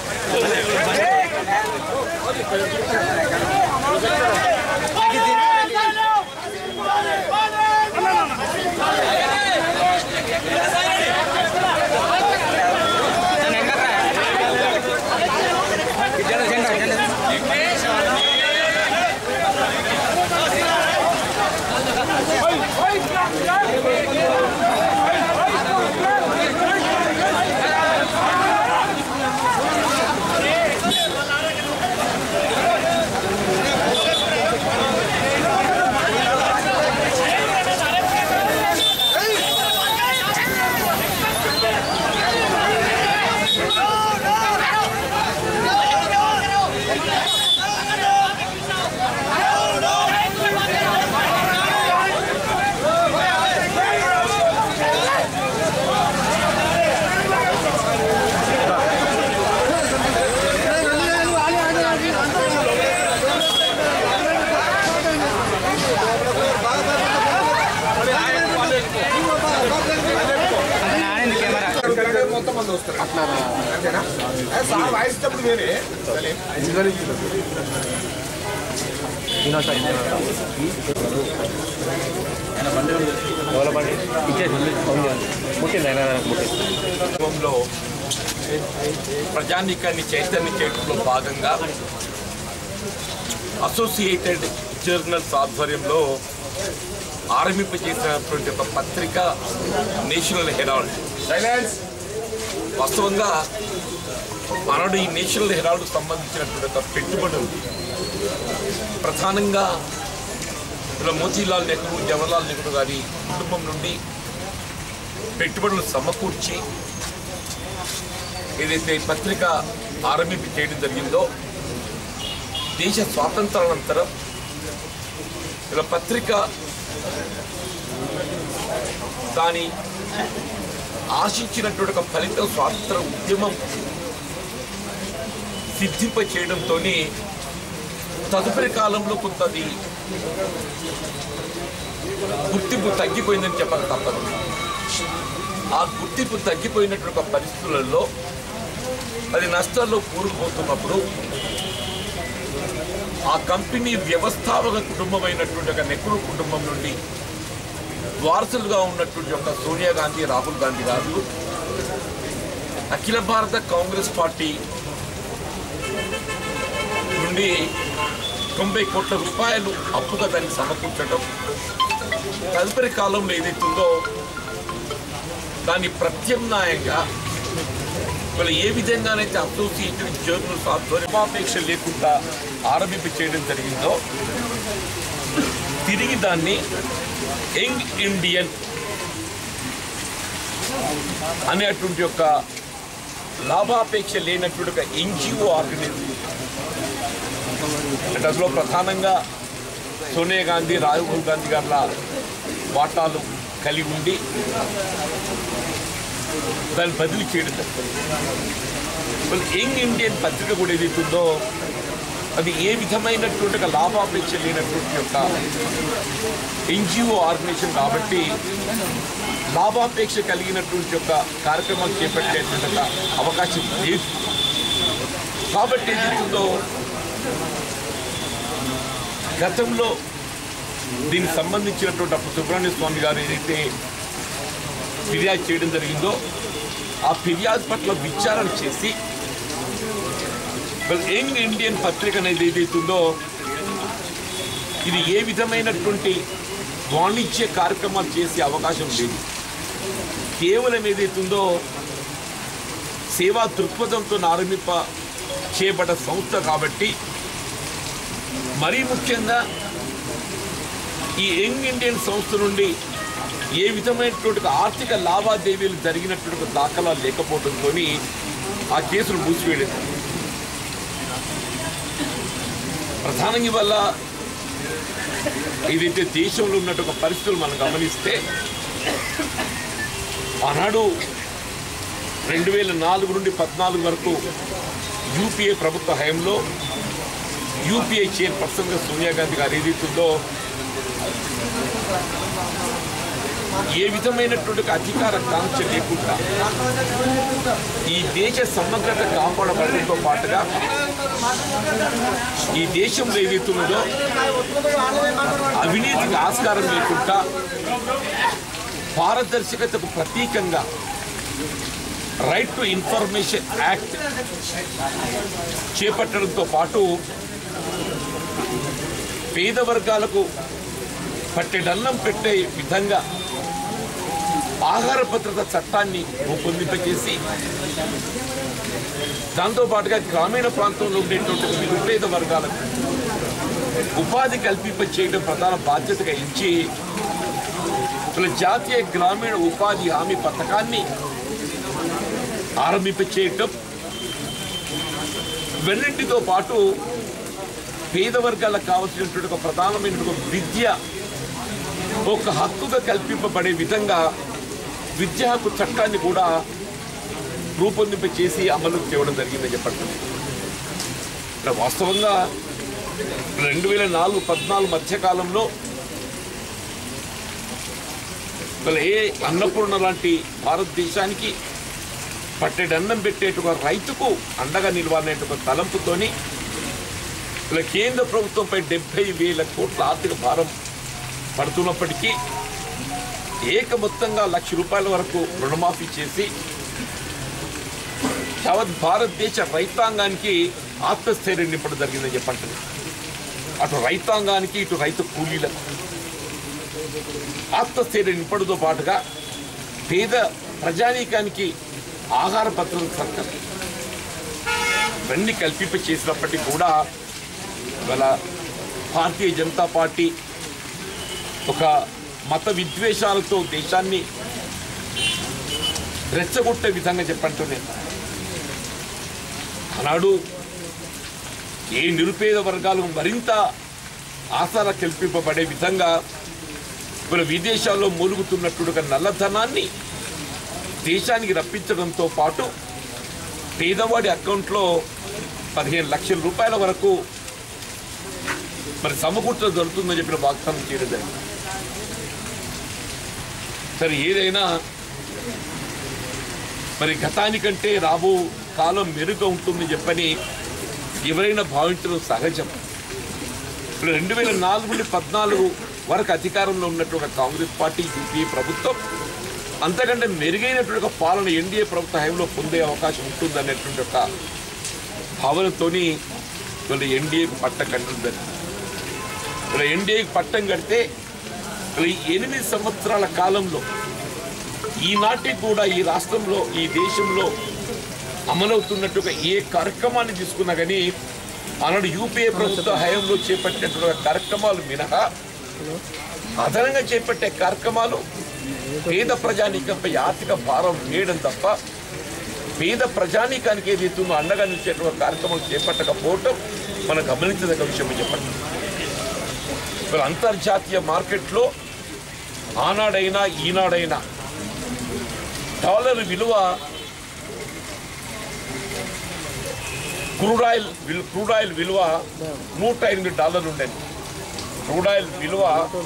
మొత్తం మంది వస్తారు అంతేనా అదే సార్ వాయిస్తప్పుడు వేరే ఉద్యమంలో ప్రజానీకాన్ని చైతన్య చేయడంలో భాగంగా అసోసియేటెడ్ జర్నల్స్ ఆధ్వర్యంలో ఆరంభింపజేసినటువంటి ఒక పత్రిక నేషనల్ హెరాల్డ్ సైలెన్స్ వాస్తవంగా మనడు ఈ నేషనల్ హెరాల్డ్ సంబంధించినటువంటి ఒక పెట్టుబడులు ప్రధానంగా ఇలా మోతీలాల్ నెహ్రూ జవహర్లాల్ నెహ్రూ గారి కుటుంబం నుండి పెట్టుబడులు సమకూర్చి ఏదైతే ఈ పత్రిక ఆరంభింపు చేయడం జరిగిందో దేశ స్వాతంత్రానంతరం ఇలా పత్రిక దాని ఆశించినటువంటి ఒక ఫలితం స్వాతంత్ర ఉద్యమం సిద్ధింప చేయడంతో తదుపరి కాలంలో కొంత అది గుర్తింపు తగ్గిపోయిందని చెప్పక తప్పదు ఆ గుర్తింపు తగ్గిపోయినటువంటి ఒక పరిస్థితులలో అది నష్టాల్లో కూరుకుపోతున్నప్పుడు ఆ కంపెనీ వ్యవస్థాపక కుటుంబమైనటువంటి ఒక నెహ్రూ కుటుంబం నుండి వారసులుగా ఉన్నటువంటి ఒక సోనియా గాంధీ రాహుల్ గాంధీ గారు అఖిల భారత కాంగ్రెస్ పార్టీ నుండి తొంభై కోట్ల రూపాయలు అప్పుగా దాన్ని సమకూర్చడం తదుపరి కాలంలో ఏదైతుందో దాని ప్రత్యామ్నాయంగా వాళ్ళు ఏ విధంగానైతే అసోసియేటెడ్ జర్నల్స్ ఆధ్వర్యపాపేక్ష లేకుండా ఆరంభింప చేయడం జరిగిందో తిరిగి దాన్ని యంగ్ ఇండియన్ అనేటువంటి ఒక లాభాపేక్ష లేనటువంటి ఒక ఎన్జిఓ ఆర్గనైజేషన్ అంటే అందులో ప్రధానంగా సోనియా గాంధీ రాహుల్ గాంధీ గారి వాటాలు కలిగి ఉండి దాన్ని బదిలీ చేయడం జరిగింది మరి యంగ్ ఇండియన్ పత్రిక కూడా ఏదైతుందో అది ఏ విధమైనటువంటి ఒక లాభాపేక్ష లేనటువంటి యొక్క ఎన్జిఓ ఆర్గనైజేషన్ కాబట్టి లాభాపేక్ష కలిగినటువంటి యొక్క కార్యక్రమాలు చేపట్టేటువంటి ఒక అవకాశం లేదు కాబట్టి ఏదైతుందో గతంలో దీనికి సంబంధించినటువంటి అప్పుడు సుబ్రహ్మణ్య స్వామి గారు ఏదైతే ఫిర్యాదు చేయడం జరిగిందో ఆ ఫిర్యాదు పట్ల విచారణ చేసి well, యంగ్ ఇండియన్ పత్రిక అనేది ఏదైతుందో ఇది ఏ విధమైనటువంటి వాణిజ్య కార్యక్రమాలు చేసే అవకాశం లేదు కేవలం ఏదైతుందో సేవా దృక్పథంతో ఆరంభింప చేయబడ్డ సంస్థ కాబట్టి మరీ ముఖ్యంగా ఈ యంగ్ ఇండియన్ సంస్థ నుండి ఏ విధమైనటువంటి ఆర్థిక లావాదేవీలు జరిగినటువంటి దాఖలా లేకపోవడంతో ఆ కేసును మూసివేయలేదు ప్రధానంగా వల్ల ఏదైతే దేశంలో ఉన్నటువంటి పరిస్థితులు మనం గమనిస్తే ఆనాడు రెండు వేల నాలుగు నుండి పద్నాలుగు వరకు యూపీఏ ప్రభుత్వ హయాంలో యూపీఐ చైర్పర్సన్గా సోనియా గాంధీ గారు ఏదైతుందో ఏ విధమైనటువంటి అధికార కాంక్ష లేకుండా ఈ దేశ సమగ్రత కాపాడబడడంతో పాటుగా ఈ దేశంలో ఏదైతున్నదో అవినీతికి ఆస్కారం లేకుండా పారదర్శకతకు ప్రతీకంగా రైట్ టు ఇన్ఫర్మేషన్ యాక్ట్ చేపట్టడంతో పాటు పేద వర్గాలకు పట్టెడన్నం పెట్టే విధంగా ఆహార భద్రత చట్టాన్ని రూపొందింపజేసి దాంతోపాటుగా గ్రామీణ ప్రాంతంలో ఉండేటువంటి నిరుపేద వర్గాలకు ఉపాధి కల్పింప చేయడం ప్రధాన బాధ్యతగా ఇచ్చి అసలు జాతీయ గ్రామీణ ఉపాధి హామీ పథకాన్ని ఆరంభింప చేయటం వెన్నింటితో పాటు పేద వర్గాలకు కావలసినటువంటి ఒక ప్రధానమైనటువంటి విద్య ఒక హక్కుగా కల్పింపబడే విధంగా విద్యా హక్కు చట్టాన్ని కూడా రూపొందింప చేసి అమలు చేయడం జరిగిందని చెప్పండి ఇక్కడ వాస్తవంగా రెండు వేల నాలుగు పద్నాలుగు మధ్యకాలంలో అసలు ఏ అన్నపూర్ణ లాంటి భారతదేశానికి పట్టెడన్నం పెట్టేటువంటి రైతుకు అండగా నిలవాలనేటువంటి తలంపుతోని ఇలా కేంద్ర ప్రభుత్వంపై డెబ్బై వేల కోట్ల ఆర్థిక భారం పడుతున్నప్పటికీ ఏక మొత్తంగా లక్ష రూపాయల వరకు రుణమాఫీ చేసి యావత్ భారతదేశ రైతాంగానికి ఆత్మస్థైర్యం నింపడం జరిగిందని చెప్పండి అటు రైతాంగానికి ఇటు రైతు కూలీలకు ఆత్మస్థైర్యం నింపడంతో పాటుగా పేద ప్రజానీకానికి ఆహార భద్రత సర్కార్ ఇవన్నీ కల్పింప చేసినప్పటికీ కూడా ఇవాళ భారతీయ జనతా పార్టీ ఒక మత విద్వేషాలతో దేశాన్ని రెచ్చగొట్టే విధంగా చెప్పంటున్నాను ఆనాడు ఏ నిరుపేద వర్గాలు మరింత ఆసరా కల్పింపబడే విధంగా ఇప్పుడు విదేశాల్లో మూలుగుతున్నట్టుగా నల్లధనాన్ని దేశానికి రప్పించడంతో పాటు పేదవాడి అకౌంట్లో పదిహేను లక్షల రూపాయల వరకు మరి సమకూర్చడం జరుగుతుందని చెప్పిన వాగ్దానం చేయడం జరిగింది సరే ఏదైనా మరి గతానికంటే రాబో కాలం మెరుగ్గా ఉంటుందని చెప్పని ఎవరైనా భావించడం సహజం ఇప్పుడు రెండు వేల నాలుగు నుండి పద్నాలుగు వరకు అధికారంలో ఉన్నటువంటి కాంగ్రెస్ పార్టీ యూపీఏ ప్రభుత్వం అంతకంటే మెరుగైనటువంటి ఒక పాలన ఎన్డీఏ ప్రభుత్వ హయాంలో పొందే అవకాశం ఉంటుందనేటువంటి ఒక భావనతోని వీళ్ళు ఎన్డీఏకి పట్టం కట్టడం జరిగింది ఇలా ఎన్డీఏకి పట్టం కడితే ఇలా ఈ ఎనిమిది సంవత్సరాల కాలంలో ఈనాటికి కూడా ఈ రాష్ట్రంలో ఈ దేశంలో అమలవుతున్నట్టుగా ఏ కార్యక్రమాన్ని తీసుకున్నా కానీ ఆనాడు యూపీఏ ప్రభుత్వ హయాంలో చేపట్టినటువంటి కార్యక్రమాలు మినహా అదనంగా చేపట్టే కార్యక్రమాలు పేద ప్రజానీకంపై ఆర్థిక భారం వేయడం తప్ప పేద ప్రజానీకానికి ఏదైతుందో అండగా నిలిచేటువంటి కార్యక్రమాలు చేపట్టకపోవటం మనం గమనించదగ్గ విషయం చెప్పండి ఇప్పుడు అంతర్జాతీయ మార్కెట్లో ఆనాడైనా ఈనాడైనా డాలర్ విలువ క్రూడ్ ఆయిల్ విలు క్రూడ్ ఆయిల్ విలువ నూట ఎనిమిది డాలర్లు ఉండేది క్రూడ్ ఆయిల్ విలువ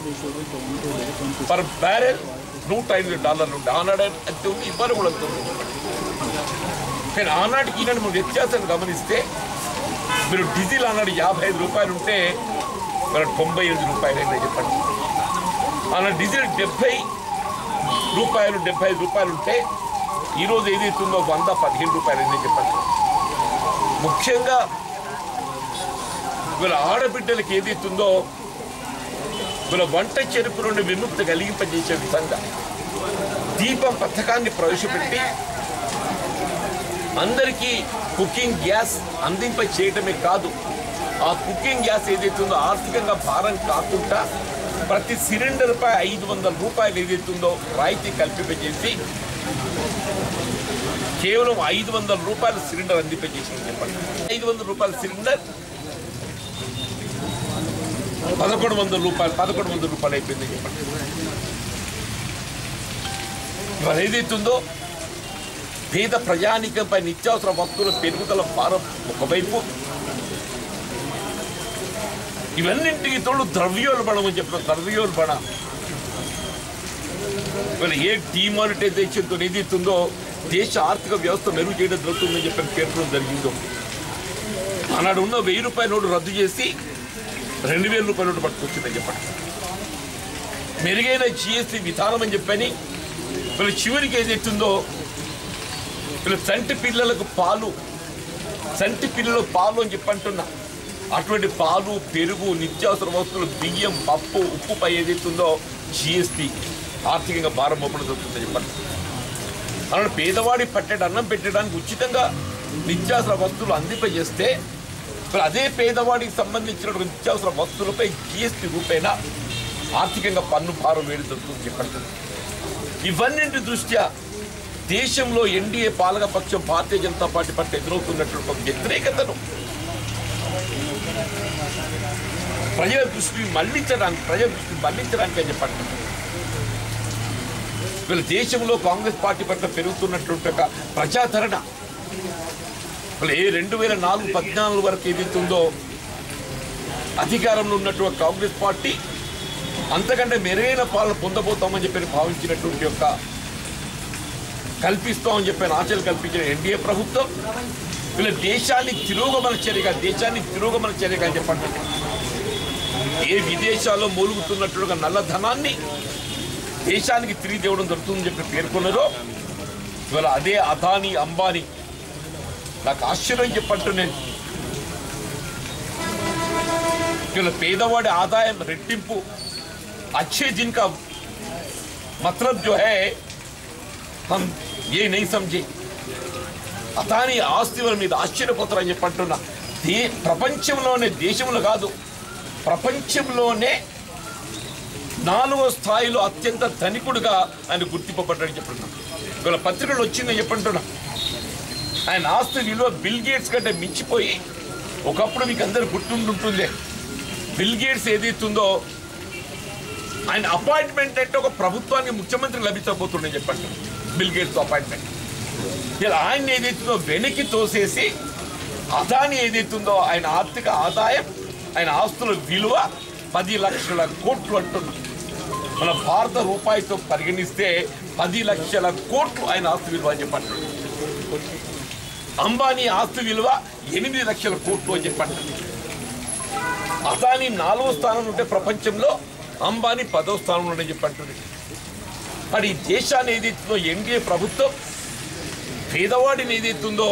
పర్ బ్యారెల్ నూట ఎనిమిది డాలర్లు ఉండే ఆనాడు అంతే ఉంది ఇవ్వాలి కూడా అంతే ఉంది కానీ ఆనాటికి ఈనాడు మనం వ్యత్యాసం గమనిస్తే మీరు డీజిల్ ఆనాడు యాభై ఐదు రూపాయలు ఉంటే మరి తొంభై ఎనిమిది రూపాయలు అయిందని చెప్పండి ఆనాడు డీజిల్ డెబ్బై రూపాయలు డెబ్బై ఐదు రూపాయలు ఉంటే ఈరోజు ఏదైతుందో వంద పదిహేను రూపాయలు అయిందని చెప్పండి ముఖ్యంగా వీళ్ళ ఆడబిడ్డలకి ఏదైతుందో మన వంట చెరుకు నుండి విముక్తి కలిగింపజేసే విధంగా దీపం పథకాన్ని ప్రవేశపెట్టి అందరికీ కుకింగ్ గ్యాస్ అందింప చేయటమే కాదు ఆ కుకింగ్ గ్యాస్ ఏదైతుందో ఆర్థికంగా భారం కాకుండా ప్రతి సిలిండర్పై ఐదు వందల రూపాయలు ఏదైతుందో రాయితీ కల్పింపజేసి కేవలం ఐదు వందల రూపాయల సిలిండర్ అందింపజేసింది చెప్పండి ఐదు వందల రూపాయల సిలిండర్ పదకొండు వందల రూపాయలు పదకొండు వందల రూపాయలు అయిపోయింది చెప్పండి ఇవాళ ఏదైతుందో పేద ప్రజానికంపై నిత్యావసర వస్తువుల పెరుగుదల భారం ఒకవైపు ఇవన్నింటికి తోడు ద్రవ్యోల్బణం అని చెప్పిన ద్రవ్యోల్బణ ఇవాళ ఏ డిమానిటైజేషన్తో ఏదైతుందో దేశ ఆర్థిక వ్యవస్థ మెరుగు చేయడం జరుగుతుందని చెప్పి పేర్కొనడం జరిగిందో ఆనాడు ఉన్న వెయ్యి రూపాయల నోటు రద్దు చేసి రెండు వేల రూపాయల నోటు పట్టుకొచ్చిందని చెప్పండి మెరుగైన జిఎస్టీ విధానం అని చెప్పని వీళ్ళ చివరికి ఏదైతుందో వీళ్ళ చంటి పిల్లలకు పాలు చంటి పిల్లలకు పాలు అని చెప్పి అంటున్నా అటువంటి పాలు పెరుగు నిత్యావసర వస్తువులు బియ్యం పప్పు ఉప్పుపై ఏదైతుందో జిఎస్టీ ఆర్థికంగా భారం మోపడం జరుగుతుందని చెప్పండి అలాంటి పేదవాడి పట్టెడు అన్నం పెట్టడానికి ఉచితంగా నిత్యావసర వస్తువులు అందింపజేస్తే మరి అదే పేదవాడికి సంబంధించిన నిత్యావసర వస్తువులపై జిఎస్టీ రూపేణ ఆర్థికంగా పన్ను భారం వేడి జరుగుతుంది చెప్పండి ఇవన్నింటి దృష్ట్యా దేశంలో ఎన్డీఏ పాలకపక్షం భారతీయ జనతా పార్టీ పట్ల ఎదురవుతున్నటువంటి ఒక వ్యతిరేకతను ప్రజల దృష్టిని మళ్లించడానికి ప్రజల దృష్టిని మళ్లించడానికి అని చెప్పండి వీళ్ళ దేశంలో కాంగ్రెస్ పార్టీ పట్ల పెరుగుతున్నటువంటి ఒక ప్రజాదరణ వీళ్ళు ఏ రెండు వేల నాలుగు పద్నాలుగు వరకు ఏదైతుందో అధికారంలో ఉన్నటువంటి కాంగ్రెస్ పార్టీ అంతకంటే మెరుగైన పాలన పొందబోతామని చెప్పి భావించినటువంటి యొక్క కల్పిస్తామని చెప్పిన ఆశలు కల్పించిన ఎన్డీఏ ప్రభుత్వం వీళ్ళ దేశాన్ని తిరోగమన చర్యగా దేశాన్ని తిరోగమన చర్యగా అని చెప్పండి ఏ విదేశాల్లో మూలుగుతున్నట్లుగా నల్లధనాన్ని దేశానికి తిరిగి తేవడం జరుగుతుందని చెప్పి పేర్కొన్నారో ఇవాళ అదే అదాని అంబానీ నాకు ఆశ్చర్యం చెప్పంటూ నేను ఇవాళ పేదవాడి ఆదాయం రెట్టింపు अच्छे जिनका मतलब जो है हम ये नहीं समझे అతాని ఆస్తి వల్ల మీద ఆశ్చర్యపోతారని చెప్పి అంటున్నా దే ప్రపంచంలోనే దేశంలో కాదు ప్రపంచంలోనే నాలుగో స్థాయిలో అత్యంత ధనికుడుగా ఆయన గుర్తింపబడ్డాడని చెప్తున్నా ఇవాళ పత్రికలు వచ్చిందని చెప్పంటున్నా ఆయన ఆస్తి విలువ బిల్ గేట్స్ కంటే మించిపోయి ఒకప్పుడు మీకు అందరు గుర్తుంటుంటుంది బిల్ గేట్స్ ఏదైతుందో ఆయన అపాయింట్మెంట్ అంటే ఒక ప్రభుత్వానికి ముఖ్యమంత్రి లభించబోతుండే చెప్పండి బిల్ గేట్స్ అపాయింట్మెంట్ ఇలా ఆయన ఏదైతుందో వెనక్కి తోసేసి అదాని ఏదైతుందో ఆయన ఆర్థిక ఆదాయం ఆయన ఆస్తుల విలువ పది లక్షల కోట్లు అంటున్నాం మన భారత రూపాయితో పరిగణిస్తే పది లక్షల కోట్లు ఆయన ఆస్తి విలువ అని చెప్పండి అంబానీ ఆస్తి విలువ ఎనిమిది లక్షల కోట్లు అని చెప్పండి అదాని నాలుగో స్థానం ఉంటే ప్రపంచంలో అంబానీ పదో స్థానంలో ఉండని చెప్పి అంటుంది మరి ఈ దేశాన్ని ఏదైతుందో ఎన్డీఏ ప్రభుత్వం పేదవాడిని ఏదైతుందో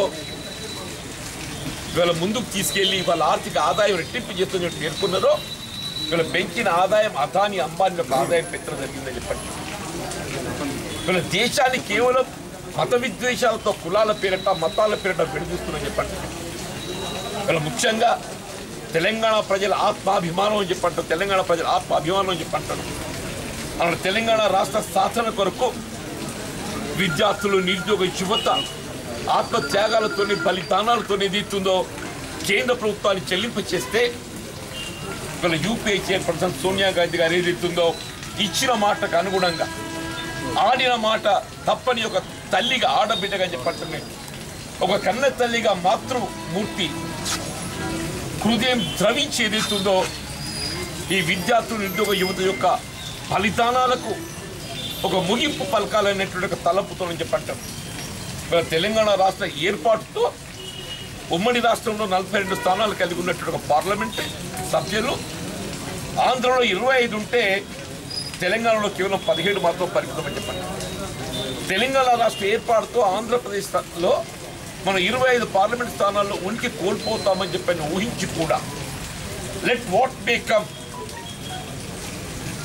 ఇవాళ ముందుకు తీసుకెళ్లి వాళ్ళ ఆర్థిక ఆదాయం రెట్టింపు చేస్తుందని పేర్కొన్నారో ఇవాళ పెంచిన ఆదాయం అదాని అంబానీ యొక్క ఆదాయం పెంచడం జరిగిందని చెప్పండి ఇవాళ దేశాన్ని కేవలం మత విద్వేషాలతో కులాల పేరిట మతాల పేరిట విడదీస్తుందని చెప్పండి ఇవాళ ముఖ్యంగా తెలంగాణ ప్రజల ఆత్మాభిమానం అని చెప్పంటారు తెలంగాణ ప్రజల ఆత్మాభిమానం అని చెప్పంటారు అలా తెలంగాణ రాష్ట్ర సాధన కొరకు విద్యార్థులు నిరుద్యోగ యువత ఆత్మత్యాగాలతోని బలిదానాలతో ఏదైతుందో కేంద్ర ప్రభుత్వాన్ని చెల్లింప చేస్తే ఇవాళ యూపీఐ చైర్పర్సన్ సోనియా గాంధీ గారు ఏదైతుందో ఇచ్చిన మాటకు అనుగుణంగా ఆడిన మాట తప్పని ఒక తల్లిగా ఆడబిడ్డగా చెప్పంటున్నాయి ఒక కన్న తల్లిగా మాతృమూర్తి హృదయం ద్రవించి ఏదైతుందో ఈ విద్యార్థులు నిరుద్యోగ యువత యొక్క ఫలితానాలకు ఒక ముగింపు పలకాలనేటువంటి ఒక తలపుతో చెప్పంటాం ఇవాళ తెలంగాణ రాష్ట్ర ఏర్పాటుతో ఉమ్మడి రాష్ట్రంలో నలభై రెండు స్థానాలు కలిగి ఉన్నటువంటి ఒక పార్లమెంట్ సభ్యులు ఆంధ్రలో ఇరవై ఐదు ఉంటే తెలంగాణలో కేవలం పదిహేడు మాత్రం పరిమితమని చెప్పండి తెలంగాణ రాష్ట్ర ఏర్పాటుతో ఆంధ్రప్రదేశ్లో మనం ఇరవై ఐదు పార్లమెంట్ స్థానాల్లో ఉనికి కోల్పోతామని చెప్పని ఊహించి కూడా లెట్ వాట్ మే కమ్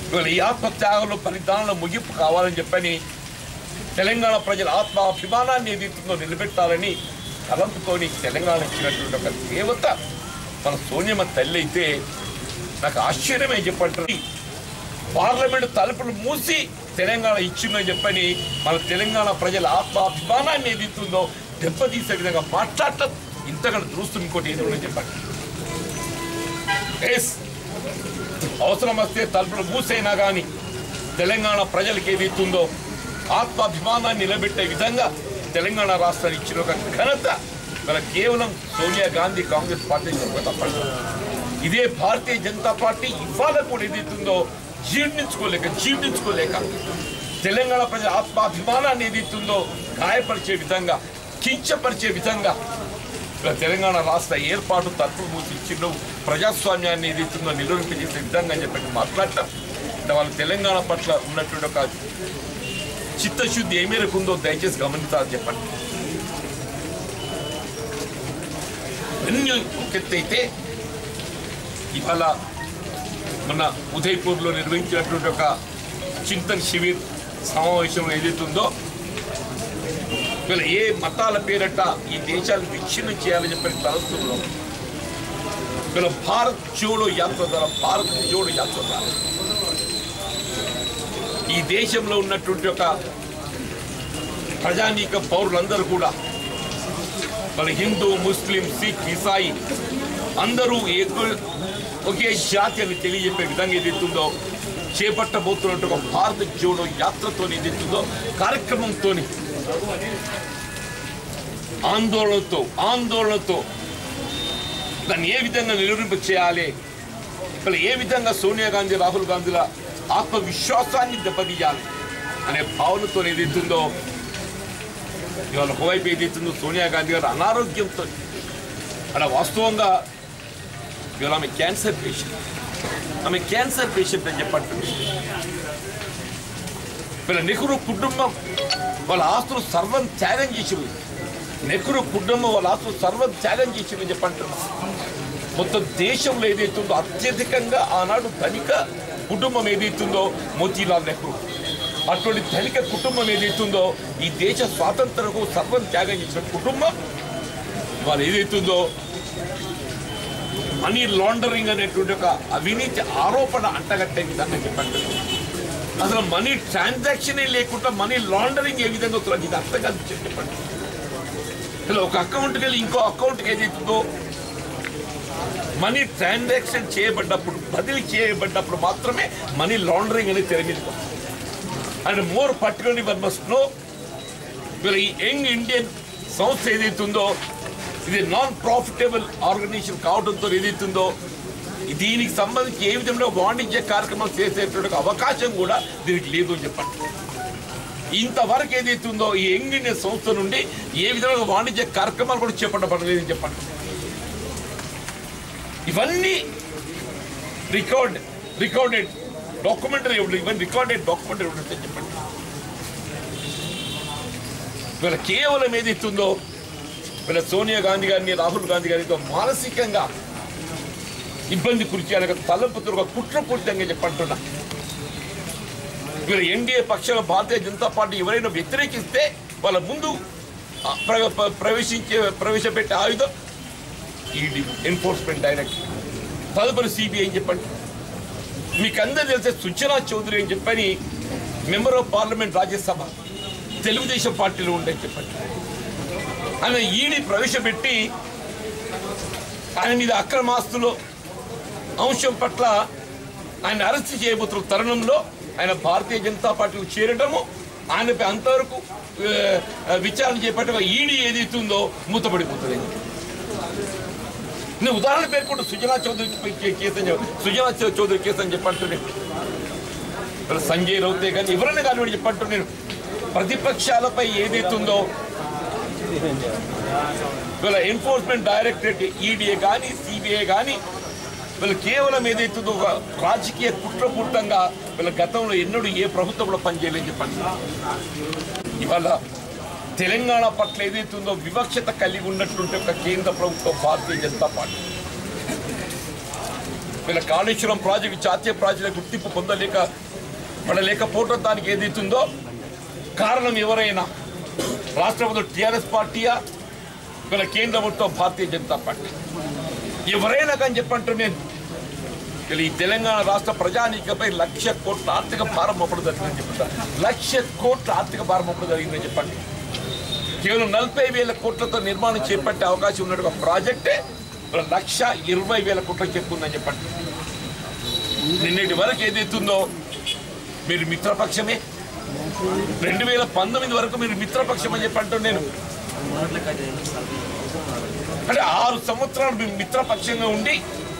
ఇవాళ ఈ ఆత్మత్యాగంలో ఫలితాలను ముగింపు కావాలని చెప్పని తెలంగాణ ప్రజల ఆత్మ అభిమానాన్ని ఏదైతుందో నిలబెట్టాలని తలంపుతోని తెలంగాణ ఇచ్చినటువంటి ఒక దేవత మన సోనియమ్మ తల్లి అయితే నాకు ఆశ్చర్యమే చెప్పంటారు పార్లమెంట్ తలుపులు మూసి తెలంగాణ ఇచ్చిందని చెప్పని మన తెలంగాణ ప్రజల ఆత్మ అభిమానాన్ని ఏదైతుందో దెబ్బతీసే విధంగా మాట్లాడటం ఇంతగా చూస్తూ ఇంకోటి ఏదో ఉందని చెప్పండి ఎస్ అవసరం వస్తే తలుపులు మూసైనా కానీ తెలంగాణ ప్రజలకు ఏదైతుందో ఆత్మాభిమానాన్ని నిలబెట్టే విధంగా తెలంగాణ రాష్ట్రాన్ని ఇచ్చిన ఒక ఘనత మన కేవలం సోనియా గాంధీ కాంగ్రెస్ పార్టీ తప్పదు ఇదే భారతీయ జనతా పార్టీ ఇవాళ కూడా ఏదైతుందో జీర్ణించుకోలేక జీర్ణించుకోలేక తెలంగాణ ప్రజల ఆత్మాభిమానాన్ని ఏదైతుందో గాయపరిచే విధంగా కించపరిచే విధంగా ఇలా తెలంగాణ రాష్ట్ర ఏర్పాటు తరపులు మూసి ఇచ్చిండు ప్రజాస్వామ్యాన్ని ఏదైతుందో నిలువరింపజేసే విధంగా అని చెప్పి మాట్లాడటం అంటే వాళ్ళు తెలంగాణ పట్ల ఉన్నటువంటి ఒక చిత్తశుద్ధి ఏ మేరకు ఉందో దయచేసి గమనించాలని చెప్పండి అన్ని ఒక ఎత్తు అయితే ఇవాళ మన ఉదయ్పూర్లో నిర్వహించినటువంటి ఒక చింతన్ శిబిర్ సమావేశం ఏదైతుందో వీళ్ళ ఏ మతాల పేరట ఈ దేశాన్ని విచ్ఛిన్నం చేయాలని చెప్పని తలస్తుల్లో వీళ్ళ భారత్ జోడో యాత్ర ద్వారా భారత్ జోడో యాత్ర ద్వారా ఈ దేశంలో ఉన్నటువంటి ఒక ప్రజానీక పౌరులందరూ కూడా మన హిందూ ముస్లిం సిక్ ఇసాయి అందరూ ఏక- ఒకే జాతి అని తెలియజెప్పే విధంగా ఏదైతుందో చేపట్టబోతున్నట్టు ఒక భారత జోడో యాత్రతో ఏదైతుందో కార్యక్రమంతో ఆందోళనతో ఆందోళనతో దాన్ని ఏ విధంగా నిలువరింప చేయాలి ఇక్కడ ఏ విధంగా సోనియా గాంధీ రాహుల్ గాంధీల ఆత్మవిశ్వాసాన్ని దెబ్బతీయాలి అనే భావనతో ఏదైతుందో ఇవాళ ఒకవైపు ఏదైతుందో సోనియా గాంధీ గారు అనారోగ్యంతో అక్కడ వాస్తవంగా ఇవాళ ఆమె క్యాన్సర్ పేషెంట్ ఆమె క్యాన్సర్ పేషెంట్ అని చెప్పంటుంది వీళ్ళ నెహ్రూ కుటుంబం వాళ్ళ ఆస్తులు సర్వం త్యాగం చేసింది నెహ్రూ కుటుంబం వాళ్ళ ఆస్తులు సర్వం త్యాగం చేసిందని చెప్పంటున్నారు మొత్తం దేశంలో ఏదైతుందో అత్యధికంగా ఆనాడు ధనిక కుటుంబం ఏదైతుందో మోతీలాల్ నెహ్రూ అటువంటి ధనిక కుటుంబం ఏదైతుందో ఈ దేశ స్వాతంత్రకు సర్వం త్యాగం చేసిన కుటుంబం వాళ్ళు ఏదైతుందో మనీ లాండరింగ్ అనేటువంటి ఒక అవినీతి ఆరోపణ అంటగట్టే విధంగా చెప్పండి అసలు మనీ ట్రాన్సాక్షనే లేకుండా మనీ లాండరింగ్ ఏ విధంగా వస్తుంది ఇది అర్థం కాదు చెప్పండి ఇలా ఒక అకౌంట్కి వెళ్ళి ఇంకో అకౌంట్కి ఏదైతుందో మనీ ట్రాన్సాక్షన్ చేయబడ్డప్పుడు బదిలీ చేయబడ్డప్పుడు మాత్రమే మనీ లాండరింగ్ అనేది తెర మీదకి వస్తుంది and more particularly one must know వీళ్ళ ఈ యంగ్ ఇండియన్ సంస్థ ఏదైతుందో ఇది నాన్ ప్రాఫిటబుల్ ఆర్గనైజేషన్ కావడంతో ఏదైతుందో దీనికి సంబంధించి ఏ విధంగా వాణిజ్య కార్యక్రమాలు చేసేటువంటి అవకాశం కూడా దీనికి లేదు అని చెప్పండి ఇంతవరకు ఏదైతుందో ఈ యంగ్ ఇండియన్ సంస్థ నుండి ఏ విధంగా వాణిజ్య కార్యక్రమాలు కూడా చేపట్టబడలేదని చెప్పండి ఇవన్నీ రికార్డ్ రికార్డెడ్ డాక్యుమెంటరీ ఇవన్నీ రికార్డెడ్ డాక్యుమెంటరీ ఉంటుంది చెప్పండి ఇవాళ కేవలం ఏదైతుందో వీళ్ళ సోనియా గాంధీ గారిని రాహుల్ గాంధీ గారితో మానసికంగా ఇబ్బంది కురిచేయాలని తలంపుతో ఒక కుట్రపూరితంగా చెప్పంటున్నా వీళ్ళ ఎన్డీఏ పక్షాల భారతీయ జనతా పార్టీ ఎవరైనా వ్యతిరేకిస్తే వాళ్ళ ముందు ఆ, ప్ర- ప్ర- ప్రవేశించే ప్రవేశపెట్టే ఆయుధం ఈడీ ఎన్ఫోర్స్మెంట్ డైరెక్టర్ తదుపరి సిబిఐ అని చెప్పండి మీకు అందరూ తెలిసే సుచనా చౌదరి అని చెప్పని member of parliament Rajya Sabha Telugu Desam పార్టీలో ఉండే చెప్పండి ఆయన ఈడీ ప్రవేశపెట్టి ఆయన మీద అక్రమాస్తులు అంశం పట్ల ఆయన అరెస్ట్ చేయబోతున్న తరుణంలో ఆయన భారతీయ జనతా పార్టీలో చేరటము ఆయనపై అంతవరకు ఆ, విచారణ చేపట్ట ఈడీ ఏదైతుందో మూతపడిపోతుంది నేను ఉదాహరణ పేర్కొంటూ సుజనా చౌదరి కే- కేసు అని చెప్ప- సుజనా చౌ- చౌదరి కేసు అని చెప్పంటున్నాను ఇప్పుడు సంజయ్ రౌతే కానీ ఎవరైనా కానీ చెప్పంటూ నేను ప్రతిపక్షాలపై ఏదైతుందో వీళ్ళ ఎన్ఫోర్స్మెంట్ డైరెక్టరేట్ ఈడీఏ కానీ సిబిఐ కానీ వీళ్ళు కేవలం ఏదైతుందో ఒక రాజకీయ కుట్రపూర్తంగా వీళ్ళ గతంలో ఎన్నడూ ఏ ప్రభుత్వం కూడా పనిచేయలేని చెప్పండి ఇవాళ తెలంగాణ పట్ల ఏదైతుందో వివక్షత కలిగి ఉన్నటువంటి ఒక కేంద్ర ప్రభుత్వం భారతీయ జనతా పార్టీ వీళ్ళ కాళేశ్వరం ప్రాజెక్టు జాతీయ ప్రాజెక్టు గుర్తింపు పొందలేక పడలేకపోవడం దానికి ఏదైతుందో కారణం ఎవరైనా రాష్ట్ర ప్రభుత్వం టీఆర్ఎస్ పార్టీయా వీళ్ళ కేంద్ర ప్రభుత్వం భారతీయ జనతా పార్టీ ఎవరైనా కానీ చెప్పంటారు నేను వీళ్ళు ఈ తెలంగాణ రాష్ట్ర ప్రజానీకపై లక్ష కోట్ల ఆర్థిక భారం మోపడం జరిగిందని చెప్తారు లక్ష కోట్ల ఆర్థిక భారం మోపడం జరిగిందని చెప్పండి కేవలం నలభై వేల కోట్లతో నిర్మాణం చేపట్టే అవకాశం ఉన్న ఒక ప్రాజెక్టే ఒక లక్ష ఇరవై వేల కోట్లకు చెప్పుకుందని చెప్పండి నిన్నటి వరకు ఏదైతుందో మీరు మిత్రపక్షమే రెండు వేల పంతొమ్మిది వరకు మీరు మిత్రపక్షం అని చెప్పంటూ నేను అంటే ఆరు సంవత్సరాలు మీరు మిత్రపక్షంగా ఉండి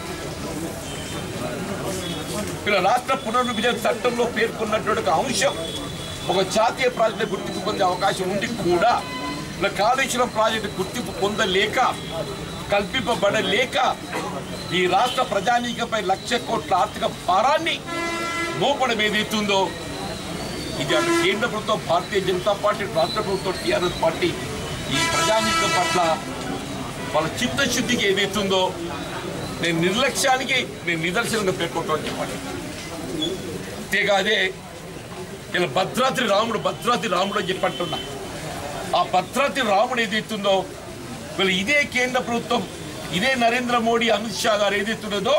వీళ్ళ రాష్ట్ర పునర్విభజన చట్టంలో పేర్కొన్నటువంటి ఒక అంశం ఒక జాతీయ ప్రాజెక్టు గుర్తింపు పొందే అవకాశం ఉండి కూడా ఇలా కాళేశ్వరం ప్రాజెక్టు గుర్తింపు పొందలేక కల్పింపబడలేక ఈ రాష్ట్ర ప్రజానీకపై లక్ష కోట్ల ఆర్థిక భారాన్ని మోపడం ఏదైతుందో ఇది అటు కేంద్ర ప్రభుత్వం భారతీయ జనతా పార్టీ రాష్ట్ర ప్రభుత్వం టీఆర్ఎస్ పార్టీ ఈ ప్రజానీకం పట్ల వాళ్ళ చిత్తశుద్ధికి ఏదైతుందో నేను నిర్లక్ష్యానికి నేను నిదర్శనంగా పేర్కొంటామని చెప్పండి అంతేకాదే ఇలా భద్రాద్రి రాముడు భద్రాద్రి రాముడు అని చెప్పంటున్నా ఆ భద్రాద్రి రాముడు ఏదైతుందో వీళ్ళు ఇదే కేంద్ర ప్రభుత్వం ఇదే నరేంద్ర మోడీ అమిత్ షా గారు ఏదైతున్నదో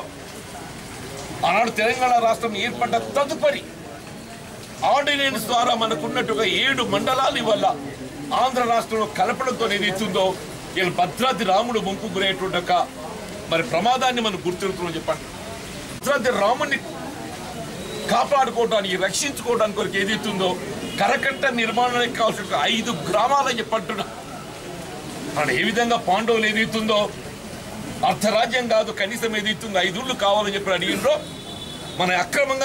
ఆనాడు తెలంగాణ రాష్ట్రం ఏర్పడ్డ తదుపరి ఆర్డినెన్స్ ద్వారా మనకున్నట్టుగా ఏడు మండలాలు ఇవల్ల ఆంధ్ర రాష్ట్రంలో కలపడంతో ఏదైతుందో ఇలా భద్రాద్రి రాముడు ముంపు గురయ్యేటువంటి ఒక మరి ప్రమాదాన్ని మనం గుర్తిరుతున్నాం చెప్పండి భద్రాద్రి రాముడిని కాపాడుకోవడానికి రక్షించుకోవడానికి కొరకు ఏదైతుందో కరకట్ట నిర్మాణానికి కావాల్సిన ఒక ఐదు గ్రామాలని చెప్పంటున్నా అక్కడ ఏ విధంగా పాండవులు ఏదైతుందో అర్ధరాజ్యం కాదు కనీసం ఏదైతుందో ఐదుళ్ళు కావాలని చెప్పి అడిగినరో మన అక్రమంగా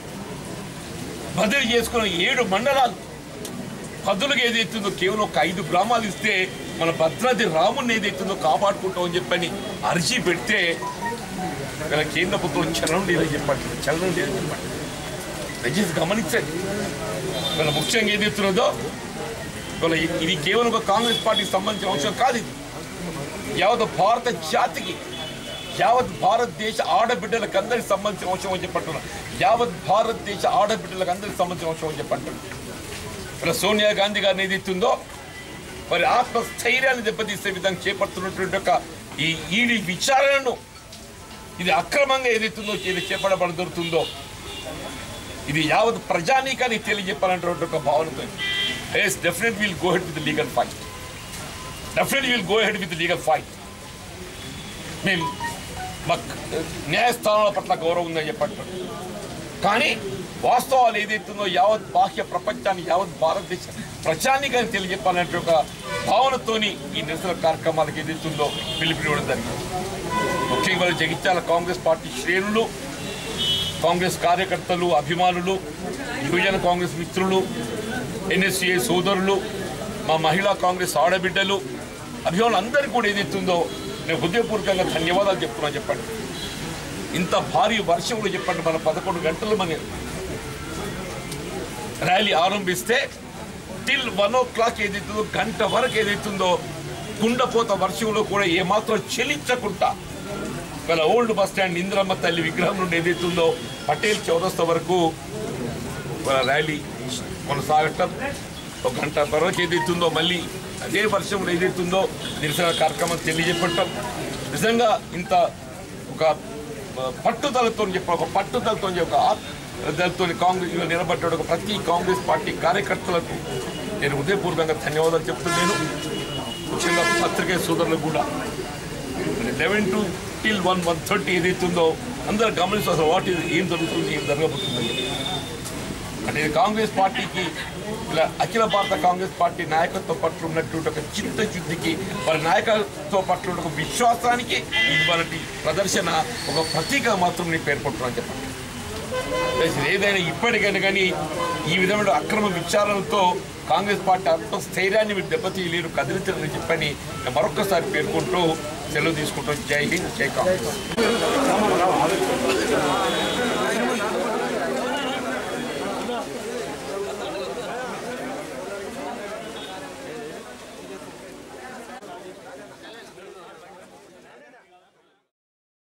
బదిలీ చేసుకున్న ఏడు మండలాలు పదులుగా ఏదైతుందో కేవలం ఒక ఐదు గ్రామాలు ఇస్తే మన భద్రాద్రి రాముడిని ఏదైతుందో కాపాడుకుంటామని చెప్పని అరిచి పెడితే ఇలా కేంద్ర ప్రభుత్వం చలనం లేదని చెప్పండి చలనం లేదని చెప్పండి దయచేసి గమనించండి ఇలా ముఖ్యంగా ఏదైతున్నదో ఇవాళ ఇది కేవలం ఒక కాంగ్రెస్ పార్టీకి సంబంధించిన అంశం కాదు ఇది యావత్ భారత జాతికి యావత్ భారతదేశ ఆడబిడ్డలకు అందరికి సంబంధించిన అంశం అని చెప్పంటున్నా యావత్ భారతదేశ ఆడబిడ్డలకు అందరికి సంబంధించిన అంశం అని చెప్పంటున్నా ఇలా సోనియా గాంధీ గారిని ఏదైతుందో మరి ఆత్మస్థైర్యాన్ని దెబ్బతీసే విధంగా చేపడుతున్నటువంటి ఒక ఈ ఈడీ విచారణను ఇది అక్రమంగా ఏదైతుందో ఇది చేపట్టబడుతుందో ఇది యావత్ ప్రజానీకానికి తెలియజెప్పాలన్నటువంటి ఒక భావనతో yes definite will go head with legal fight definite will go head with legal fight మేము మాకు న్యాయస్థానాల పట్ల గౌరవం ఉందని చెప్పంటారు కానీ వాస్తవాలు ఏదైతుందో యావత్ బాహ్య ప్రపంచాన్ని యావత్ భారతదేశ ప్రజానికాన్ని తెలియజెప్పాలంటే ఒక భావనతోని ఈ నిరసన కార్యక్రమాలకు ఏదైతుందో పిలుపునివ్వడం జరిగింది ముఖ్యంగా జగిత్యాల కాంగ్రెస్ పార్టీ శ్రేణులు కాంగ్రెస్ కార్యకర్తలు అభిమానులు యువజన కాంగ్రెస్ మిత్రులు ఎన్ఎస్సీఏ సోదరులు మా మహిళా కాంగ్రెస్ ఆడబిడ్డలు అభిమానులు అందరికీ కూడా ఏదైతుందో నేను హృదయపూర్వకంగా ధన్యవాదాలు చెప్తున్నా చెప్పండి ఇంత భారీ వర్షంలో చెప్పండి మన పదకొండు గంటలు మన ర్యాలీ ఆరంభిస్తే టిల్ వన్ ఓ క్లాక్ ఏదైతుందో గంట వరకు ఏదైతుందో కుండపోత వర్షంలో కూడా ఏమాత్రం చెలించకుండా మన ఓల్డ్ బస్ స్టాండ్ ఇందిరమ్మ తల్లి విగ్రహం నుండి ఏదైతుందో పటేల్ చౌరస్తా వరకు మన ర్యాలీ కొనసాగటం ఒక గంట వరకు ఏదైతుందో మళ్ళీ అదే వర్షంలో ఏదైతుందో నిరసన కార్యక్రమం తెలియజెప్పటం నిజంగా ఇంత ఒక పట్టుదలతో చెప్ప ఒక పట్టుదలతో ఒక ఆత్మదలతో కాంగ్రెస్ నిలబడ్డాడు ఒక ప్రతి కాంగ్రెస్ పార్టీ కార్యకర్తలకు నేను హృదయపూర్వకంగా ధన్యవాదాలు చెప్తున్నాను ముఖ్యంగా పత్రికే సోదరులకు కూడా eleven to till one one thirty ఏదైతుందో అందరూ గమనిస్తూ అసలు వాట్ ఇది ఏం జరుగుతుంది ఏం జరగబోతుందని అంటే ఇది కాంగ్రెస్ పార్టీకి ఇలా అఖిల భారత కాంగ్రెస్ పార్టీ నాయకత్వం పట్ల ఉన్నటువంటి ఒక చిత్తశుద్ధికి వారి నాయకత్వం పట్ల ఉన్న ఒక విశ్వాసానికి ఇవాళ ప్రదర్శన ఒక ప్రతీక మాత్రం నేను పేర్కొంటున్నాను చెప్పండి దయచేసి ఏదైనా ఇప్పటికైనా కానీ ఈ విధమైన అక్రమ విచారణతో కాంగ్రెస్ పార్టీ ఆత్మస్థైర్యాన్ని మీరు దెబ్బతీయలేరు కదిలించాలని చెప్పని నేను మరొకసారి పేర్కొంటూ సెలవు తీసుకుంటూ జై హింద్ జై కాంగ్రెస్